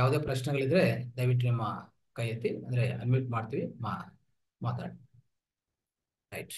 ಯಾವುದೇ ಪ್ರಶ್ನೆಗಳಿದ್ರೆ ದಯವಿಟ್ಟು ನಿಮ್ಮ ಕೈ ಎತ್ತಿ ಅಂದ್ರೆ ಅನ್ಮ್ಯೂಟ್ ಮಾಡ್ತೀವಿ ಮಾ ಮಾತಾಡಿ ರೈಟ್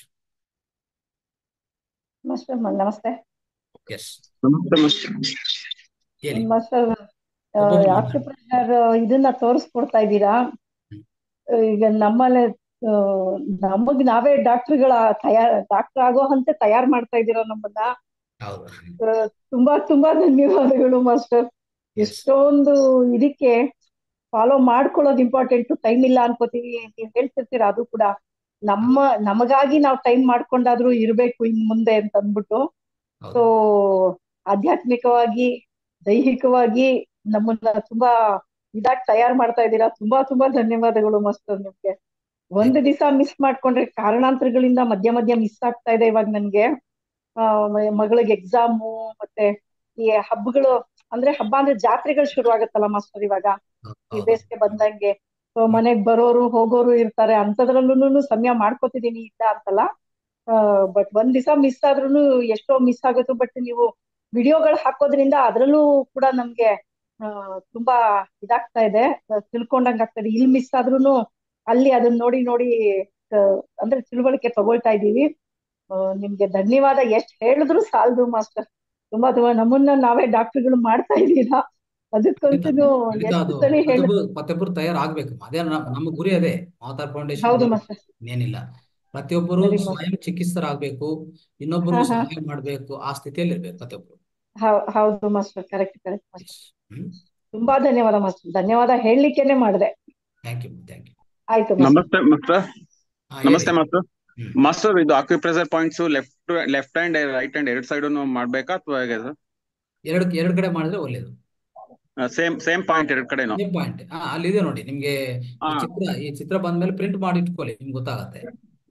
ಮಾಸ್ಟರ್ ನಮಸ್ತೆ ಎಸ್ ನಮಸ್ತೆ ಮಾಸ್ಟರ್ ಹೇಳಿ ಮಾಸ್ಟರ್ ಒಬ್ಬೊಬ್ರು ಆಕ್ಯುಪ್ರೆಷರ್ ಇದನ್ನ ತೋರಿಸ್ಕೊಡ್ತಾ ಇದ್ದೀರಾ ಹ್ಮ್. ಈಗ ನಮ್ಮಲ್ಲಿ ಆ, ನಮಗ್ ನಾವೇ ಡಾಕ್ಟರ್ಗಳ ತಯಾರ್ ಡಾಕ್ಟರ್ ಆಗೋ ಹಂತ ತಯಾರ್ ಮಾಡ್ತಾ ಇದ್ದೀರಾ ನಮ್ಮನ್ನ ಹೌದು ಆ, ತುಂಬಾ ತುಂಬಾ ಧನ್ಯವಾದಗಳು ಮಾಸ್ಟರ್ ಎಸ್ ಎಷ್ಟೊಂದು ಇದಕ್ಕೆ ಫಾಲೋ ಮಾಡ್ಕೊಳ್ಳೋದು ಇಂಪಾರ್ಟೆಂಟ್ ಟೈಮ್ ಇಲ್ಲ ಅನ್ಕೋತೀವಿ ನೀವ್ ಹೇಳ್ತಿರ್ತೀರಾ ಅದು ಕೂಡ ನಮ್ಮ ನಮಗಾಗಿ ನಾವು ಟೈಮ್ ಮಾಡ್ಕೊಂಡಾದ್ರೂ ಇರ್ಬೇಕು ಇನ್ ಮುಂದೆ ಅಂತ ಅಂದ್ಬಿಟ್ಟು ಸೊ ಹೌದು ಆಧ್ಯಾತ್ಮಿಕವಾಗಿ ದೈಹಿಕವಾಗಿ ನಮ್ಮನ್ನ ತುಂಬಾ ಇದಾಗಿ ತಯಾರು ಮಾಡ್ತಾ ಇದ್ದೀರಾ ತುಂಬಾ ತುಂಬಾ ಧನ್ಯವಾದಗಳು ಮಾಸ್ಟರ್ ನಿಮ್ಗೆ ಒಂದು ದಿವಸ ಮಿಸ್ ಮಾಡ್ಕೊಂಡ್ರೆ ಕಾರಣಾಂತರಗಳಿಂದ ಮಧ್ಯ ಮಧ್ಯ ಮಿಸ್ ಆಗ್ತಾ ಇದೆ ಇವಾಗ ನನ್ಗೆ ಆ ಮ- ಮಗಳಿಗೆ ಎಕ್ಸಾಮು ಮತ್ತೆ ಈ ಹಬ್ಬಗಳು ಅಂದ್ರೆ ಹಬ್ಬ ಅಂದ್ರೆ ಜಾತ್ರೆಗಳು ಶುರು ಆಗತ್ತಲ್ಲ ಮಾಸ್ಟರ್ ಇವಾಗ ಈ ಹೌದು ಬೇಸಿಗೆ ಬಂದಂಗೆ ಸೊ ಮನೆಗ್ ಬರೋರು ಹೋಗೋರು ಇರ್ತಾರೆ ಅಂತದ್ರಲ್ಲೂ ಸಮಯ ಮಾಡ್ಕೋತಿದೀನಿ ಇಲ್ಲ ಅಂತಲ್ಲ ಬಟ್ ಒಂದ್ ದಿವಸ ಮಿಸ್ ಆದ್ರೂನು ಎಷ್ಟೋ ಮಿಸ್ ಆಗುತ್ತೆ ಬಟ್ ನೀವು ವಿಡಿಯೋಗಳು ಹಾಕೋದ್ರಿಂದ ಅದ್ರಲ್ಲೂ ಕೂಡ ನಮ್ಗೆ ಆ, ತುಂಬಾ ಇದಾಗ್ತಾ ಇದೆ ಆ, ತಿಳ್ಕೊಂಡಂಗ್ ಆಗ್ತದೆ ಇಲ್ಲಿ ಮಿಸ್ ಆದ್ರೂನು ಅಲ್ಲಿ ಅದನ್ನ ನೋಡಿ ನೋಡಿ ಆ, ಅಂದ್ರೆ ತಿಳುವಳಿಕೆ ತಗೊಳ್ತಾ ಇದೀವಿ ಆ, ನಿಮ್ಗೆ ಧನ್ಯವಾದ ಎಷ್ಟ್ ಹೇಳಿದ್ರು ಸಾಲದು ಮಾಸ್ಟರ್ ತುಂಬಾ ತುಂಬಾ ನಮ್ಮನ್ನ ನಾವೇ ಡಾಕ್ಟರ್ಗಳು ಮಾಡ್ತಾ ಇದ್ದೀರಾ ಅದಕ್ಕಂತೂ ಖಂಡಿತ ಎಷ್ಟು ಅದು ಸರಿ ಹೇಳ ಪ್ರತಿಯೊಬ್ಬರು ಪ್ರತಿಯೊಬ್ಬರು ತಯಾರಾಗ್ಬೇಕು ಅದೇ ನಮ್ಮ ನಮ್ಮ ಗುರಿ ಅದೇ ಮಾತಾರ್ ಫೌಂಡೇಶನ್ ಹೌದು ಮಾಸ್ಟರ್ ಏನಿಲ್ಲ ಪ್ರತಿಯೊಬ್ಬರು ಸರಿ ಮಾಸ್ಟರ್ ಸ್ವಯಂ ಚಿಕಿತ್ಸರಾಗಬೇಕು ಹಾ ಇನ್ನೊಬ್ಬರಿಗೆ ಹಾ ಸಹಾಯ ಮಾಡಬೇಕು ಆ ಸ್ಥಿತಿಯಲ್ಲಿ ಇರ್ಬೇಕು ಪ್ರತಿಯೊಬ್ಬರು ಹೌ- ಹೌದು master correct correct master yes hmm ತುಂಬಾ ಧನ್ಯವಾದ ಮಾಸ್ಟರ್ ಧನ್ಯವಾದ ಹೇಳಲಿಕ್ಕೆನೆ ಮಾಡಿದೆ ಥ್ಯಾಂಕ್ ಯು ಥ್ಯಾಂಕ್ ಯು ಆಯ್ತು ಮಾಸ್ಟರ್ ನಮಸ್ತೆ ಮಾಸ್ಟರ್ ಹಾ ಹೇಳಿ ನಮಸ್ತೆ ಮಾಸ್ಟರ್ ಹ್ಮ್ ಮಾಸ್ಟರ್ ಇದು acupressure points left left hand right hand ಎರಡ್ ಸೈಡ್ ಮಾಡ್ಬೇಕಾ ಅಥವಾ ಹೇಗೆ ಎರಡು ಎರಡು ಕಡೆ ಮಾಡಿದ್ರೆ ಒಳ್ಳೇದು ಸೇಮ್ ಸೇಮ್ ಪಾಯಿಂಟ್ ಎರಡ್ ಕಡೆನು ಸೇಮ್ ಪಾಯಿಂಟ್ ಹಾ ಅಲ್ಲಿದೆ ನೋಡಿ ನಿಮ್ಗೆ ಹಾ ಈ ಚಿತ್ರ ಈ ಚಿತ್ರ ಬಂದ್ಮೇಲೆ ಪ್ರಿಂಟ್ ಮಾಡಿ ಇಟ್ಕೊಳ್ಳಿ ನಿಮ್ಗೆ ಗೊತ್ತಾಗತ್ತೆ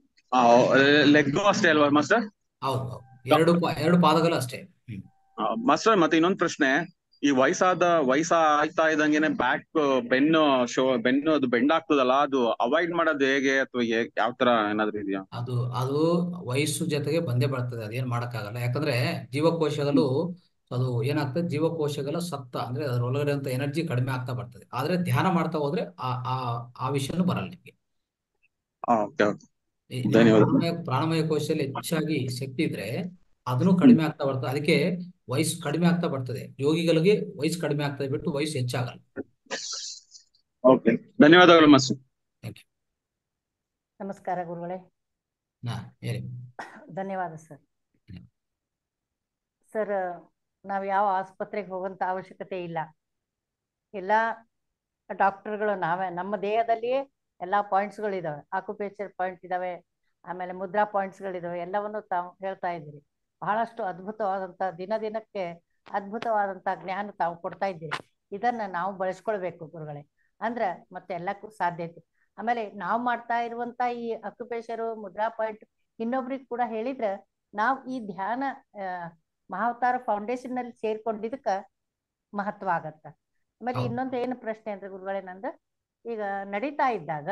ಲೆಗ್ ಅಷ್ಟೇ ಅಲ್ವಾ ಮಾಸ್ಟರ್ ಹೌದು ಹೌದು ಎರಡು ಪಾ- ಎರಡು ಪಾದಗಳು ಅಷ್ಟೇ ಹ್ಮ್ ಮಾಸ್ಟರ್ ಮತ್ತೆ ಇನ್ನೊಂದ್ ಪ್ರಶ್ನೆ ಈ ವಯಸ್ಸಾದ ವಯಸ್ಸ ಆಯ್ತಾ ಇದ್ದಂಗೆನೆ ಬ್ಯಾಕ್ ಬೆನ್ನು ಶೋ ಬೆನ್ನು ಅದು ಬೆಂಡ್ ಆಗ್ತದಲ್ಲ ಅದು ಅವಾಯ್ಡ್ ಮಾಡೋದು ಹೇಗೆ ಅಥವಾ ಯಾವ ತರ ಏನಾದ್ರು ಇದೆಯಾ ಅದು ಅದು ವಯಸ್ಸು ಜೊತೆಗೆ ಬಂದೇ ಬರ್ತದೆ ಅದೇನ್ ಮಾಡಕ್ಕಾಗಲ್ಲ ಯಾಕಂದ್ರೆ ಜೀವಕೋಶಗಳು ಅದು ಏನಾಗ್ತದೆ ಜೀವಕೋಶಗಳ ಸತ್ತ ಅಂದ್ರೆ ಅದ್ರ ಒಳಗಡೆ ಅಂತ ಎನರ್ಜಿ ಕಡಿಮೆ ಆಗ್ತಾ ಬರ್ತದೆ ಆದ್ರೆ ಧ್ಯಾನ ಮಾಡ್ತಾ ಹೋದ್ರೆ ಆ ಆ ಆ ವಿಷಯನೂ ಬರಲ್ಲ ನಿಮ್ಗೆ ಓಕೆ ಓಕೆ ಈ ನಿಮ್ಮ ಧನ್ಯವಾದ ಪ್ರಾಣಮಯ ಪ್ರಾಣಮಯ ಕೋಶದಲ್ಲಿ ಹೆಚ್ಚಾಗಿ ಶಕ್ತಿ ಇದ್ರೆ ಅದನ್ನು ಕಡಿಮೆ ಆಗ್ತಾ ಬರ್ತದೆ ಅದಕ್ಕೆ ವಯಸ್ಸು ಕಡಿಮೆ ಆಗ್ತಾ ಬರ್ತದೆ ಯೋಗಿಗಳಿಗೆ ವಯಸ್ಸು ಕಡಿಮೆ ಆಗ್ತದೆ ಬಿಟ್ಟು ವಯಸ್ಸು ಹೆಚ್ಚಾಗಲ್ಲ ಓಕೆ ಧನ್ಯವಾದಗಳು ಮಾಸ್ಟರ್ ಥ್ಯಾಂಕ್ ಯು ನಮಸ್ಕಾರ ಗುರುಗಳೇ ಹಾ ಹೇಳಿ ಧನ್ಯವಾದ ಸರ್ ಹ್ಮ್. ಸರ್ ನಾವು ಯಾವ ಆಸ್ಪತ್ರೆಗೆ ಹೋಗುವಂತ ಅವಶ್ಯಕತೆ ಇಲ್ಲ ಎಲ್ಲ ಡಾಕ್ಟರ್ಗಳು ನಾವೇ ನಮ್ಮ ದೇಹದಲ್ಲಿಯೇ ಎಲ್ಲ ಪಾಯಿಂಟ್ಸ್ಗಳು ಇದಾವೆ ಆಕ್ಯುಪೇಚರ್ ಪಾಯಿಂಟ್ ಇದಾವೆ ಆಮೇಲೆ ಮುದ್ರಾ ಪಾಯಿಂಟ್ಸ್ಗಳಿದಾವೆ ಎಲ್ಲವನ್ನು ತಾವು ಹೇಳ್ತಾ ಇದ್ದೀರಿ ಬಹಳಷ್ಟು ಅದ್ಭುತವಾದಂಥ ದಿನ ದಿನಕ್ಕೆ ಅದ್ಭುತವಾದಂಥ ಜ್ಞಾನ ತಾವು ಕೊಡ್ತಾ ಇದ್ದೀರಿ ಇದನ್ನ ನಾವು ಬಳಸ್ಕೊಳ್ಬೇಕು ಗುರುಗಳೇ ಅಂದ್ರೆ ಮತ್ತೆ ಎಲ್ಲಕ್ಕೂ ಸಾಧ್ಯತೆ ಆಮೇಲೆ ನಾವು ಮಾಡ್ತಾ ಇರುವಂತ ಈ ಅಕ್ಯುಪೇಶರು ಮುದ್ರಾ ಪಾಯಿಂಟ್ ಇನ್ನೊಬ್ರಿಗೆ ಕೂಡ ಹೇಳಿದ್ರೆ ನಾವು ಈ ಧ್ಯಾನ ಆ, ಮಹಾವತಾರ ಫೌಂಡೇಶನ್ ನಲ್ಲಿ ಸೇರ್ಕೊಂಡಿದ್ದಕ್ಕ ಮಹತ್ವ ಆಗತ್ತ ಆಮೇಲೆ ಹೌದು ಇನ್ನೊಂದು ಏನು ಪ್ರಶ್ನೆ ಅಂದ್ರೆ ಗುರುಗಳೇ ನಂದು ಈಗ ನಡೀತಾ ಇದ್ದಾಗ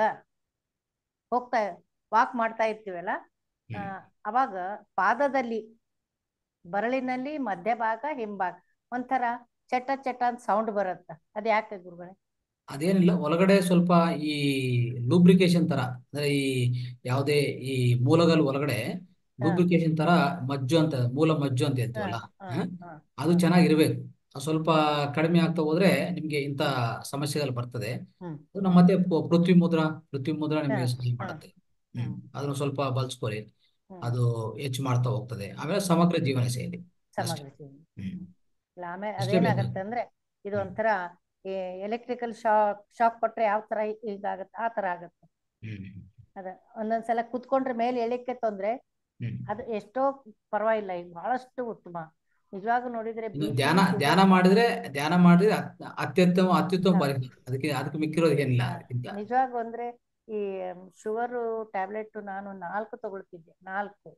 ಹೋಗ್ತಾ ವಾಕ್ ಮಾಡ್ತಾ ಇರ್ತೀವಲ್ಲ ಆ, ಹ್ಮ್ ಅವಾಗ ಪಾದದಲ್ಲಿ ಬರಳಿನಲ್ಲಿ ಮಧ್ಯಭಾಗ ಹಿಂಭಾಗ ಒಂಥರ ಚಟ ಚಟ ಅಂತ ಸೌಂಡ್ ಬರುತ್ತ ಅದ್ ಯಾಕೆ ಗುರುಗಳೇ ಅದೇನಿಲ್ಲ ಒಳಗಡೆ ಸ್ವಲ್ಪ ಈ ಲೂಬ್ರಿಕೇಶನ್ ತರ ಅಂದ್ರೆ ಈ ಯಾವುದೇ ಈ ಮೂಲಗಳ ಒಳಗಡೆ ಹ ಲೂಬ್ರಿಕೇಶನ್ ತರ ಮಜ್ಜು ಅಂತ ಮೂಲ ಮಜ್ಜು ಅಂತ ಹ ಹೇಳ್ತೀವಲ್ಲ ಹ ಹ? ಹ ಅದು ಹ ಚೆನ್ನಾಗಿರ್ಬೇಕು ಅದು ಸ್ವಲ್ಪ ಕಡಿಮೆ ಆಗ್ತಾ ಹೋದ್ರೆ ನಿಮ್ಗೆ ಇಂಥ ಸಮಸ್ಯೆಗಳು ಬರ್ತದೆ ಹ್ಮ್ ಅದು ನಮ್ಮ ಮತ್ತೆ ಪ- ಪೃಥ್ವಿ ಮುದ್ರಾ ಪೃಥ್ವಿ ಮುದ್ರಾ ಹ ನಿಮಗೆ ಸಹಾಯ ಹ ಮಾಡುತ್ತೆ ಹ್ಮ್ ಹ್ಮ್ ಅದನ್ನು ಸ್ವಲ್ಪ ಬಳಸ್ಕೊಳ್ಳಿ ಹ್ಮ್ ಅದು ಹೆಚ್ಚು ಮಾಡ್ತಾ ಹೋಗ್ತದೆ ಆಮೇಲೆ ಸಮಗ್ರ ಜೀವನ ಶೈಲಿ ಅಷ್ಟೇ ಸಮಗ್ರ ಜೀವನ ಹ್ಮ್ ಹ್ಮ್. ಇಲ್ಲ ಆಮೇಲೆ ಅಷ್ಟೇ ಬೇಕು ಅದೇನಾಗತ್ತೆ ಅಂದ್ರೆ ಇದು ಹ್ಮ್ ಒಂಥರ ಎಲೆಕ್ಟ್ರಿಕಲ್ ಶಾಕ್ ಶಾಕ್ ಕೊಟ್ರೆ ಯಾವ ತರ ಈಗಾಗತ್ತೆ ಆ ತರ ಆಗತ್ತೆ ಹ್ಮ್ ಅದ ಒಂದೊಂದ್ಸಲ ಕುತ್ಕೊಂಡ್ರೆ ಮೇಲೆ ಎಳಿಕ್ಕೆ ತೊಂದ್ರೆ ಹ್ಮ್ ಅದು ಎಷ್ಟೋ ಪರವಾಗಿಲ್ಲ ಈಗ ಬಹಳಷ್ಟು ಉತ್ತಮ ನಿಜವಾಗ ನೋಡಿದ್ರೆ ಇನ್ನು ಬಿ ಪಿ ಧ್ಯಾನ ಧ್ಯಾನ ಶುಗರ್ ಮಾಡಿದ್ರೆ ಧ್ಯಾನ ಮಾಡಿದ್ರೆ ಅತ್- ಅತ್ಯುತ್ತಮ ಅತ್ಯುತ್ತಮ ಹಾ ಪರಿಹಾರ ಅದಕ್ಕೆ ಅದಕ್ಕೆ ಮಿಕ್ಕಿರೋದು ಏನಿಲ್ಲ ಹಾ ಅದಕ್ಕಿಂತ ನಿಜವಾಗ ಅಂದ್ರೆ ಈ ಶುಗರು ಟ್ಯಾಬ್ಲೆಟ್ ನಾನು ನಾಲ್ಕು ತಗೊಳ್ತಿದ್ದೆ ನಾಲ್ಕು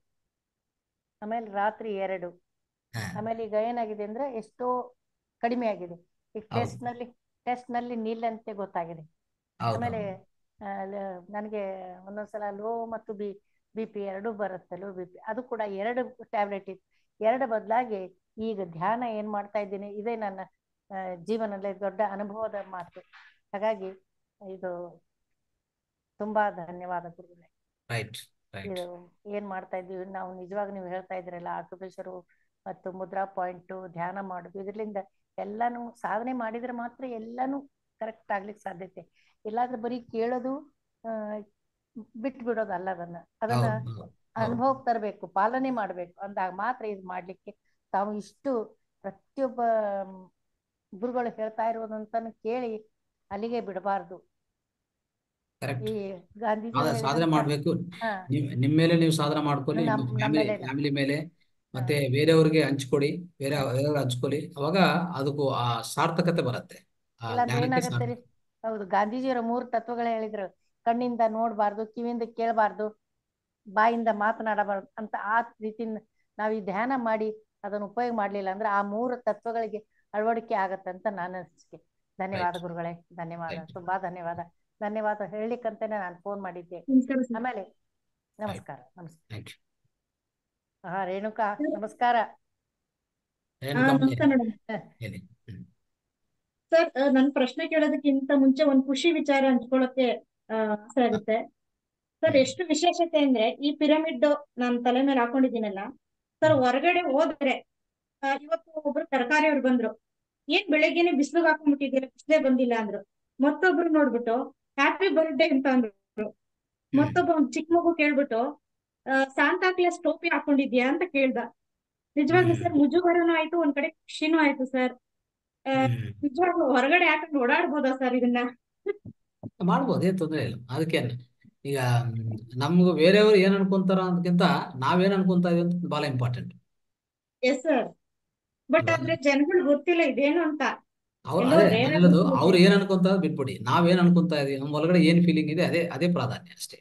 ಆಮೇಲೆ ರಾತ್ರಿ ಎರಡು ಹಾ ಆಮೇಲೆ ಈಗ ಏನಾಗಿದೆ ಅಂದ್ರೆ ಎಷ್ಟೋ ಕಡಿಮೆ ಆಗಿದೆ ಈಗ ಹೌದು ಟೆಸ್ಟ್ ನಲ್ಲಿ ಟೆಸ್ಟ್ ನಲ್ಲಿ ನೀಲ್ ಅಂತೆ ಗೊತ್ತಾಗಿದೆ ಹೌದು ಆಮೇಲೆ ಹೌದು ಆ, ಲ- ನನಗೆ ಒಂದೊಂದ್ಸಲ ಲೋ ಮತ್ತು ಬಿ ಬಿ ಪಿ ಎರಡು ಬರುತ್ತೆ ಲೋ ಬಿ ಪಿ ಅದು ಕೂಡ ಎರಡು ಟ್ಯಾಬ್ಲೆಟ್ ಇತ್ತು ಎರಡು ಬದಲಾಗಿ ಈಗ ಧ್ಯಾನ ಏನ್ ಮಾಡ್ತಾ ಇದ್ದೀನಿ ಇದೇ ನನ್ನ ಆ, ಜೀವನದಲ್ಲಿ ದೊಡ್ಡ ಅನುಭವದ ಮಾತು ಹಾಗಾಗಿ ಇದು ತುಂಬಾ ಧನ್ಯವಾದ ಗುರುಗಳೇ ರೈಟ್ ರೈಟ್ ಇದು ಏನ್ ಮಾಡ್ತಾ ಇದ್ದೀವಿ ನಾವು ನಿಜವಾಗ ನೀವು ಹೇಳ್ತಾ ಇದ್ರಲ್ಲ ಆಕ್ಯುಪೇಶರು ಮತ್ತು ಮುದ್ರಾ ಪಾಯಿಂಟು ಧ್ಯಾನ ಮಾಡುದು ಇದರಿಂದ ಎಲ್ಲಾನು ಸಾಧನೆ ಮಾಡಿದ್ರೆ ಮಾತ್ರ ಎಲ್ಲಾನು ಕರೆಕ್ಟ್ ಆಗ್ಲಿಕ್ಕೆ ಸಾಧ್ಯತೆ ಇಲ್ಲಾಂದ್ರೆ ಬರೀ ಕೇಳೋದು ಆ, ಬಿಟ್ಟು ಬಿಡೋದು ಅಲ್ಲ ಅದನ್ನ ಅದನ್ನ ಹೌದು ಹೌದು ಅನುಭವಕ್ಕೆ ತರಬೇಕು ಪಾಲನೆ ಮಾಡ್ಬೇಕು ಅಂದಾಗ ಮಾತ್ರ ಇದು ಮಾಡ್ಲಿಕ್ಕೆ ತಾವು ಇಷ್ಟು ಪ್ರತಿಯೊಬ್ಬ ಮ್, ಗುರುಗಳು ಹೇಳ್ತಾ ಇರೋದಂತಾನು ಕೇಳಿ ಅಲ್ಲಿಗೆ ಬಿಡಬಾರ್ದು ಕರೆಕ್ಟ್ ಈ ಗಾಂಧೀಜಿ ಸಾಧನೆ ಸಾಧನೆ ಮಾಡ್ಬೇಕು ಹಾ ನಿಮ್ ನಿಮ್ ಮೇಲೆ ನೀವು ಸಾಧನೆ ಮಾಡ್ಕೊಳ್ಳಿ ನಮ್ ನಿಮ್ಮ ನಮ್ಮ ಫ್ಯಾಮಿಲಿ ಮೇಲೆ ಫ್ಯಾಮಿಲಿ ಮೇಲೆ ಮತ್ತೆ ಬೇರೆಯವ್ರಿಗೆ ಹಂಚ್ಕೊಡಿ ಬೇರೆ ಬೇರೆಯವ್ರಿಗೆ ಹಂಚ್ಕೊಳ್ಳಿ ಅವಾಗ ಅದಕ್ಕೂ ಆ ಸಾರ್ಥಕತೆ ಬರುತ್ತೆ ಆ ಇಲ್ಲಾಂದ್ರೆ ಜ್ಞಾನಕ್ಕೆ ಏನಾಗತ್ತೆ ರೀ ಸಾರ್ಥಕ ಹೌದು ಗಾಂಧೀಜಿಯವರ ಮೂರು ತತ್ವಗಳು ಹೇಳಿದ್ರು ಕಣ್ಣಿಂದ ನೋಡಬಾರ್ದು ಕಿವಿಯಿಂದ ಕೇಳಬಾರ್ದು ಬಾಯಿಂದ ಮಾತನಾಡಬಾರ್ದು ಅಂತ ಆ ರೀತಿಯಿಂದ ನಾವು ಈ ಧ್ಯಾನ ಮಾಡಿ ಅದನ್ನು ಉಪಯೋಗ ಮಾಡ್ಲಿಲ್ಲ ಅಂದ್ರೆ ಆ ಮೂರು ತತ್ವಗಳಿಗೆ ಅಳವಡಿಕೆ ಆಗತ್ತೆ ಅಂತ ನನ್ನ ಅನಿಸಿಕೆ ಧನ್ಯವಾದ ರೈಟ್ ಗುರುಗಳೇ ಧನ್ಯವಾದ ರೈಟ್ ತುಂಬಾ ಧನ್ಯವಾದ ಧನ್ಯವಾದ ಹೇಳಲಿಕ್ಕಂತಾನೆ ನಾನು ಫೋನ್ ಮಾಡಿದ್ದೆ ನಮಸ್ಕಾರ ಸರ್ ಆಮೇಲೆ ರೈಟ್ ನಮಸ್ಕಾರ ನಮಸ್ಕಾರ ಥ್ಯಾಂಕ್ ಯು ಹಾ ರೇಣುಕಾ ನಮಸ್ಕಾರ ಹಾ ರೇಣುಕಮ್ಮ ನಮಸ್ಕಾರ ಮೇಡಮ್ ಹೇಳಿ ಹ್ಮ್ ಸರ್ ನನ್ ಪ್ರಶ್ನೆ ಕೇಳೋದಕ್ಕಿಂತ ಮುಂಚೆ ಒಂದ್ ಖುಷಿ ವಿಚಾರ ಹಂಚ್ಕೊಳ್ಳೋಕೆ ಆ, ಆಸೆ ಆಗುತ್ತೆ ಸರ್ ಹ್ಮ್ ಎಷ್ಟು ವಿಶೇಷತೆ ಅಂದ್ರೆ ಈ ಪಿರಮಿಡ್ ನಾನ್ ತಲೆ ಮೇಲೆ ಹಾಕೊಂಡಿದ್ದೀನಲ್ಲ ಸರ್ ಹ್ಮ್ ಹೊರಗಡೆ ಹೋದ್ರೆ ಆ, ಇವತ್ತು ಒಬ್ರು ತರಕಾರಿ ಅವ್ರು ಬಂದ್ರು ಏನ್ ಬೆಳಗ್ಗೆನೆ ಬಿಸಿಲು ಹಾಕೊಂಡ್ಬಿಟ್ಟಿದ್ದೀರಾ ಬಿಸಿಲೇ ಬಂದಿಲ್ಲ ಅಂದ್ರು ಮತ್ತೊಬ್ರು ನೋಡ್ಬಿಟ್ಟು ಹ್ಯಾಪಿ ಬರ್ಡೇ ಅಂತ ಅಂದ್ರು ಹ್ಮ್ ಮತ್ತೊಬ್ಬ ಒಂದ್ ಚಿಕ್ಕ ಮಗು ಕೇಳ್ಬಿಟ್ಟು ಸಾಂತಾ ಕ್ಲಾಸ್ ಟೋಪಿ ಹಾಕೊಂಡಿದ್ಯಾ ಅಂತ ಕೇಳ್ದ ನಿಜವಾಗ್ಲೂ ಸರ್ ಹ್ಮ್ ಮುಜುಗರನೂ ಆಯ್ತು ಒಂದ್ ಕಡೆ ಖುಷಿನೂ ಆಯ್ತು ಸರ್ ಹ್ಮ್ ನಿಜವಾಗ್ಲೂ ಹೊರಗಡೆ ಹಾಕೊಂಡು ಓಡಾಡ್ಬೋದಾ ಸರ್ ಇದನ್ನ ಮಾಡ್ಬೋದು ಏನ್ ತೊಂದರೆ ಇಲ್ಲ ಅದಕ್ಕೇನು ಈಗ ಮ್, ನಮ್ಗೆ ಬೇರೆಯವರು ಏನ್ ಅನ್ಕೊಂತಾರ ಅನ್ನೋದಕ್ಕಿಂತ ನಾವೇನ್ ಅನ್ಕೊಂತಾ ಇದೀವಿ ಅಂತ ಬಹಳ ಇಂಪಾರ್ಟೆಂಟ್ ಎಸ್ ಸರ್ ಬಟ್ ಅಲ್ವಾ ಆದ್ರೆ ಜನಗಳು ಗೊತ್ತಿಲ್ಲ ಇದೇನು ಅಂತ ಅವ್ರು ಎಲ್ಲೋ ಅದೇ ರೇರ್ ನಾನು ಆಗಿ ಹೇಳೋದು ಗೊತ್ತಿರುತ್ತೆ ಅವ್ರು ಏನ್ ಅನ್ಕೊಂತಾರ ಬಿಟ್ಬಿಡಿ ನಾವೇನ್ ಅನ್ಕೊಂತಾ ಇದೀವಿ ನಮ್ಮ ಒಳಗಡೆ ಏನ್ ಫೀಲಿಂಗ್ ಇದೆ ಅದೇ ಅದೇ ಪ್ರಾಧಾನ್ಯ ಅಷ್ಟೇ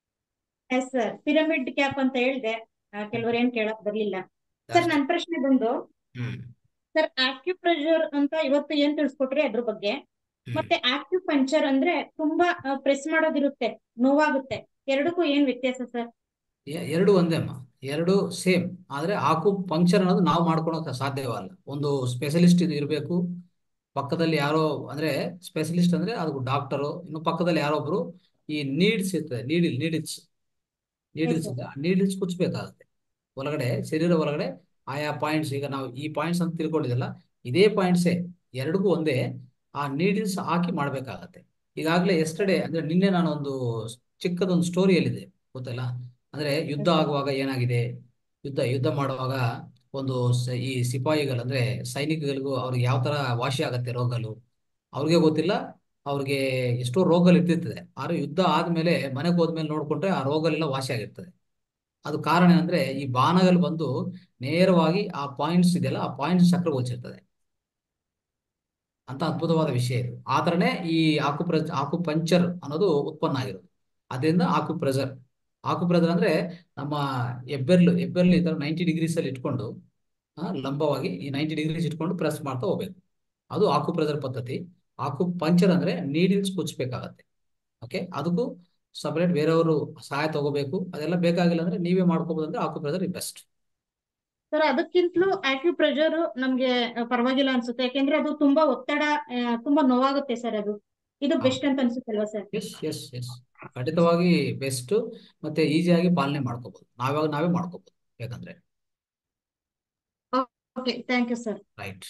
ಎಸ್ ಸರ್ ಪಿರಮಿಡ್ ಕ್ಯಾಪ್ ಅಂತ ಹೇಳ್ದೆ ಹ್ಮ್ ಕೆಲವರು ಏನ್ ಕೇಳಕ್ ಬರ್ಲಿಲ್ಲ ಸರ್ ಅಷ್ಟೇ ನನ್ ಪ್ರಶ್ನೆ ಬಂದು ಹ್ಮ್ ಸರ್ ಆಕ್ಯುಪ್ರೆಷರ್ ಅಂತ ಇವತ್ತು ಏನ್ ತಿಳಿಸ್ಕೊಟ್ರಿ ಅದ್ರ ಬಗ್ಗೆ ಹ್ಮ್ ಮತ್ತೆ ಆಕ್ಯುಪಂಚರ್ ಅಂದ್ರೆ ತುಂಬಾ ಪ್ರೆಸ್ ಮಾಡೋದಿರುತ್ತೆ ನೋವಾಗುತ್ತೆ ಎರಡಕ್ಕೂ ಏನ್ ವ್ಯತ್ಯಾಸ ಸರ್ ಎ- ಎರಡು ಒಂದೇ ಅಮ್ಮ ಎರಡು ಸೇಮ್ ಆದ್ರೆ ಆಕು ಪಂಕ್ಚರ್ ಅನ್ನೋದು ನಾವು ಮಾಡ್ಕೊಳಕ್ ಸಾಧ್ಯವಲ್ಲ ಒಂದು ಸ್ಪೆಷಲಿಸ್ಟ್ ಇರಬೇಕು ಪಕ್ಕದಲ್ಲಿ ಯಾರೋ ಅಂದ್ರೆ ಸ್ಪೆಷಲಿಸ್ಟ್ ಅಂದ್ರೆ ಅದು ಡಾಕ್ಟರು ಇನ್ನು ಪಕ್ಕದಲ್ಲಿ ಯಾರೊಬ್ರು ಈ ನೀಡ್ಸ್ ಇರ್ತದೆ ನೀಡಿಲ್ ನೀಡಿಲ್ಸ್ ಎಸ್ ನೀಡಿಲ್ಸ್ ಸರ್ ಇದೆ ನೀಡಿಲ್ಸ್ ಕುಚ್ಚಬೇಕಾಗುತ್ತೆ ಒಳಗಡೆ ಶರೀರ ಒಳಗಡೆ ಆಯಾ ಪಾಯಿಂಟ್ಸ್ ಈಗ ನಾವು ಈ ಪಾಯಿಂಟ್ಸ್ ಅಂತ ತಿಳ್ಕೊಂಡಿದ್ದಲ್ಲ ಇದೇ ಪಾಯಿಂಟ್ಸೇ ಎರಡಿಗೂ ಒಂದೇ ಆ ನೀಡಿಲ್ಸ್ ಹಾಕಿ ಮಾಡ್ಬೇಕಾಗತ್ತೆ ಈಗಾಗಲೇ ಎಸ್ಟರ್ಡೇ ಅಂದ್ರೆ ನಿನ್ನೆ ನಾನು ಒಂದು ಚಿಕ್ಕದೊಂದು ಸ್ಟೋರಿ ಹೇಳಿದೆ ಗೊತ್ತಲ್ಲ ಅಂದ್ರೆ ಯುದ್ಧ ಎಸ್ ಸರ್ ಆಗುವಾಗ ಏನಾಗಿದೆ ಯುದ್ಧ ಯುದ್ಧ ಮಾಡುವಾಗ ಒಂದು ಸ- ಈ ಸಿಪಾಯಿಗಳು ಅಂದ್ರೆ ಸೈನಿಕಗಳಿಗೂ ಅವ್ರಿಗೆ ಯಾವ ತರ ವಾಸಿ ಆಗತ್ತೆ ರೋಗಗಳು ಅವ್ರಿಗೆ ಗೊತ್ತಿಲ್ಲ ಅವ್ರಿಗೆ ಎಷ್ಟೋ ರೋಗಗಳು ಇರ್ತಿರ್ತದೆ ಆದ್ರೆ ಯುದ್ಧ ಆದ್ಮೇಲೆ ಮನೆಗೆ ಹೋದ್ಮೇಲೆ ನೋಡ್ಕೊಂಡ್ರೆ ಆ ರೋಗಗಳೆಲ್ಲ ವಾಸಿ ಆಗಿರ್ತದೆ ಅದು ಕಾರಣ ಏನಂದ್ರೆ ಈ ಬಾಣಗಳು ಬಂದು ನೇರವಾಗಿ ಆ ಪಾಯಿಂಟ್ಸ್ ಇದೆಯಲ್ಲ ಆ ಪಾಯಿಂಟ್ಸ್ ಚಕ್ರಗೊಳಿಸಿರ್ತದೆ ಅಂತ ಅದ್ಭುತವಾದ ವಿಷಯ ಇದು ಆ ಥರನೇ ಈ ಆಕುಪ್ರ ಆಕುಪಂಚರ್ ಅನ್ನೋದು ಉತ್ಪನ್ನ ಆಗಿರೋದು ಅದರಿಂದ ಆಕುಪ್ರೆಷರ್ ಆಕುಪ್ರೆಷರ್ ಅಂದ್ರೆ ನಮ್ಮ ಹೆಬ್ಬೆರಳು ಹೆಬ್ಬೆರಳು ಈ ಥರ ನೈಂಟಿ ಡಿಗ್ರೀಸ್ ಅಲ್ಲಿ ಇಟ್ಕೊಂಡು ಆ, ಲಂಬವಾಗಿ ಈ ನೈಂಟಿ ಡಿಗ್ರೀಸ್ ಇಟ್ಕೊಂಡು ಪ್ರೆಸ್ ಮಾಡ್ತಾ ಹೋಗ್ಬೇಕು ಅದು ಆಕುಪ್ರೆಷರ್ ಪದ್ಧತಿ ಆಕುಪಂಚರ್ ಅಂದ್ರೆ ನೀಡಿಲ್ಸ್ ಕುಚ್ಚಬೇಕಾಗತ್ತೆ ಓಕೆ ಅದಕ್ಕೂ ಸಪರೇಟ್ ಬೇರೆಯವರು ಸಹಾಯ ತಗೋಬೇಕು ಅದೆಲ್ಲ ಬೇಕಾಗಿಲ್ಲ ಅಂದ್ರೆ ನೀವೇ ಮಾಡ್ಕೋಬಹುದು ಅಂದ್ರೆ ಆಕುಪ್ರೆಷರ್ ಬೆಸ್ಟ್ ಸರ್ ಅದಕ್ಕಿಂತಲೂ ಆಕ್ಯುಪ್ರೆಷರ್ ನಮ್ಗೆ ಆ, ಪರವಾಗಿಲ್ಲ ಅನ್ಸುತ್ತೆ ಯಾಕೆಂದ್ರೆ ಅದು ತುಂಬಾ ಒತ್ತಡ ಆ, ತುಂಬಾ ನೋವಾಗುತ್ತೆ ಸರ್ ಅದು ಇದು ಹೌದು ಬೆಸ್ಟ್ ಅಂತ ಅನ್ಸುತ್ತಲ್ವಾ ಸರ್ ಎಸ್ ಎಸ್ ಎಸ್ ಖಂಡಿತವಾಗಿ ಬೆಸ್ಟ್ ಮತ್ತೆ ಈಸಿಯಾಗಿ ಪಾಲನೆ ಮಾಡ್ಕೋಬಹುದು ನಾವಾಗ ನಾವೇ ಮಾಡ್ಕೋಬಹುದು ಬೇಕಂದ್ರೆ okay thank you sir right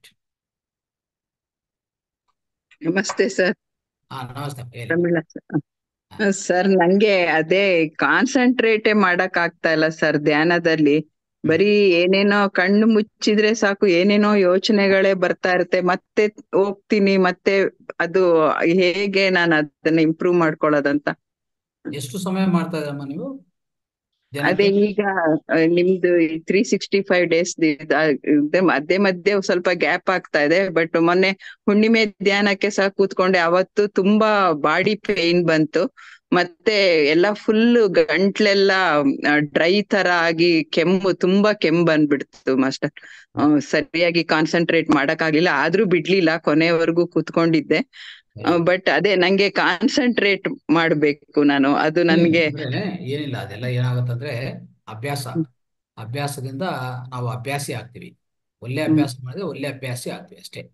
ನಮಸ್ತೆ ಸರ್ ಹಾ ನಮಸ್ತೆ ಹೇಳಿ ಪ್ರಮೀಳಾ ಹಾ. ಸರ್ ಸರ್ ನಂಗೆ ಅದೇ ಕಾನ್ಸಂಟ್ರೇಟೇ ಮಾಡಕ್ ಆಗ್ತಾ ಇಲ್ಲ ಸರ್ ಧ್ಯಾನದಲ್ಲಿ ಹ್ಮ್ ಬರೀ ಏನೇನೋ ಕಣ್ಣು ಮುಚ್ಚಿದ್ರೆ ಸಾಕು ಏನೇನೋ ಯೋಚನೆಗಳೇ ಬರ್ತಾ ಇರುತ್ತೆ ಮತ್ತೆ ಹೋಗ್ತೀನಿ ಮತ್ತೆ ಅದು ಹೇಗೆ ನಾನು ಅದನ್ನ ಇಂಪ್ರೂವ್ ಮಾಡ್ಕೊಳ್ಳೋದಂತ ಎಷ್ಟು ಸಮಯ ಮಾಡ್ತಾ ಇದ್ದೀರಮ್ಮ ನೀವು ಅದೇ ದಿನಕ್ಕೆ ಈಗ ಆ, ನಿಮ್ದು ತ್ರೀ ಸಿಕ್ಸ್ಟಿ ಫೈವ್ ಡೇಸ್ ಮಧ್ಯೆ ಮಧ್ಯೆ ಸ್ವಲ್ಪ ಗ್ಯಾಪ್ ಆಗ್ತಾ ಇದೆ ಬಟ್ ಮೊನ್ನೆ ಹುಣ್ಣಿಮೆ ಧ್ಯಾನಕ್ಕೆ ಸಹ ಕೂತ್ಕೊಂಡೆ ಅವತ್ತು ತುಂಬಾ ಬಾಡಿ ಪೇನ್ ಬಂತು ಮತ್ತೆ ಎಲ್ಲ ಫುಲ್ ಗಂಟ್ಲೆಲ್ಲ ಡ್ರೈ ತರ ಆಗಿ ಕೆಮ್ಮು ತುಂಬಾ ಕೆಮ್ಮು ಬಂದ್ಬಿಡ್ತು ಮಾಸ್ಟರ್ ಸರಿಯಾಗಿ ಕಾನ್ಸಂಟ್ರೇಟ್ ಮಾಡಕ್ ಆಗ್ಲಿಲ್ಲ ಆದ್ರೂ ಬಿಡ್ಲಿಲ್ಲ ಕೊನೆವರೆಗೂ ಕೂತ್ಕೊಂಡಿದ್ದೆ ಸರಿ ಬಟ್ ಅದೇ ನಂಗೆ ಕಾನ್ಸಂಟ್ರೇಟ್ ಮಾಡ್ಬೇಕು ನಾನು ಅದು ಇಲ್ಲ ನನ್ಗೆ ಅಂದ್ರೆ ಏನಿಲ್ಲ ಅದೆಲ್ಲ ಏನಾಗುತ್ತಂದ್ರೆ ಅಭ್ಯಾಸ ಅಭ್ಯಾಸದಿಂದ ನಾವು ಅಭ್ಯಾಸಿ ಆಗ್ತೀವಿ ಒಳ್ಳೆ ಹ್ಮ್ ಅಭ್ಯಾಸ ಮಾಡಿದ್ರೆ ಒಳ್ಳೆ ಅಭ್ಯಾಸಿ ಆಗ್ತೀವಿ ಅಷ್ಟೇ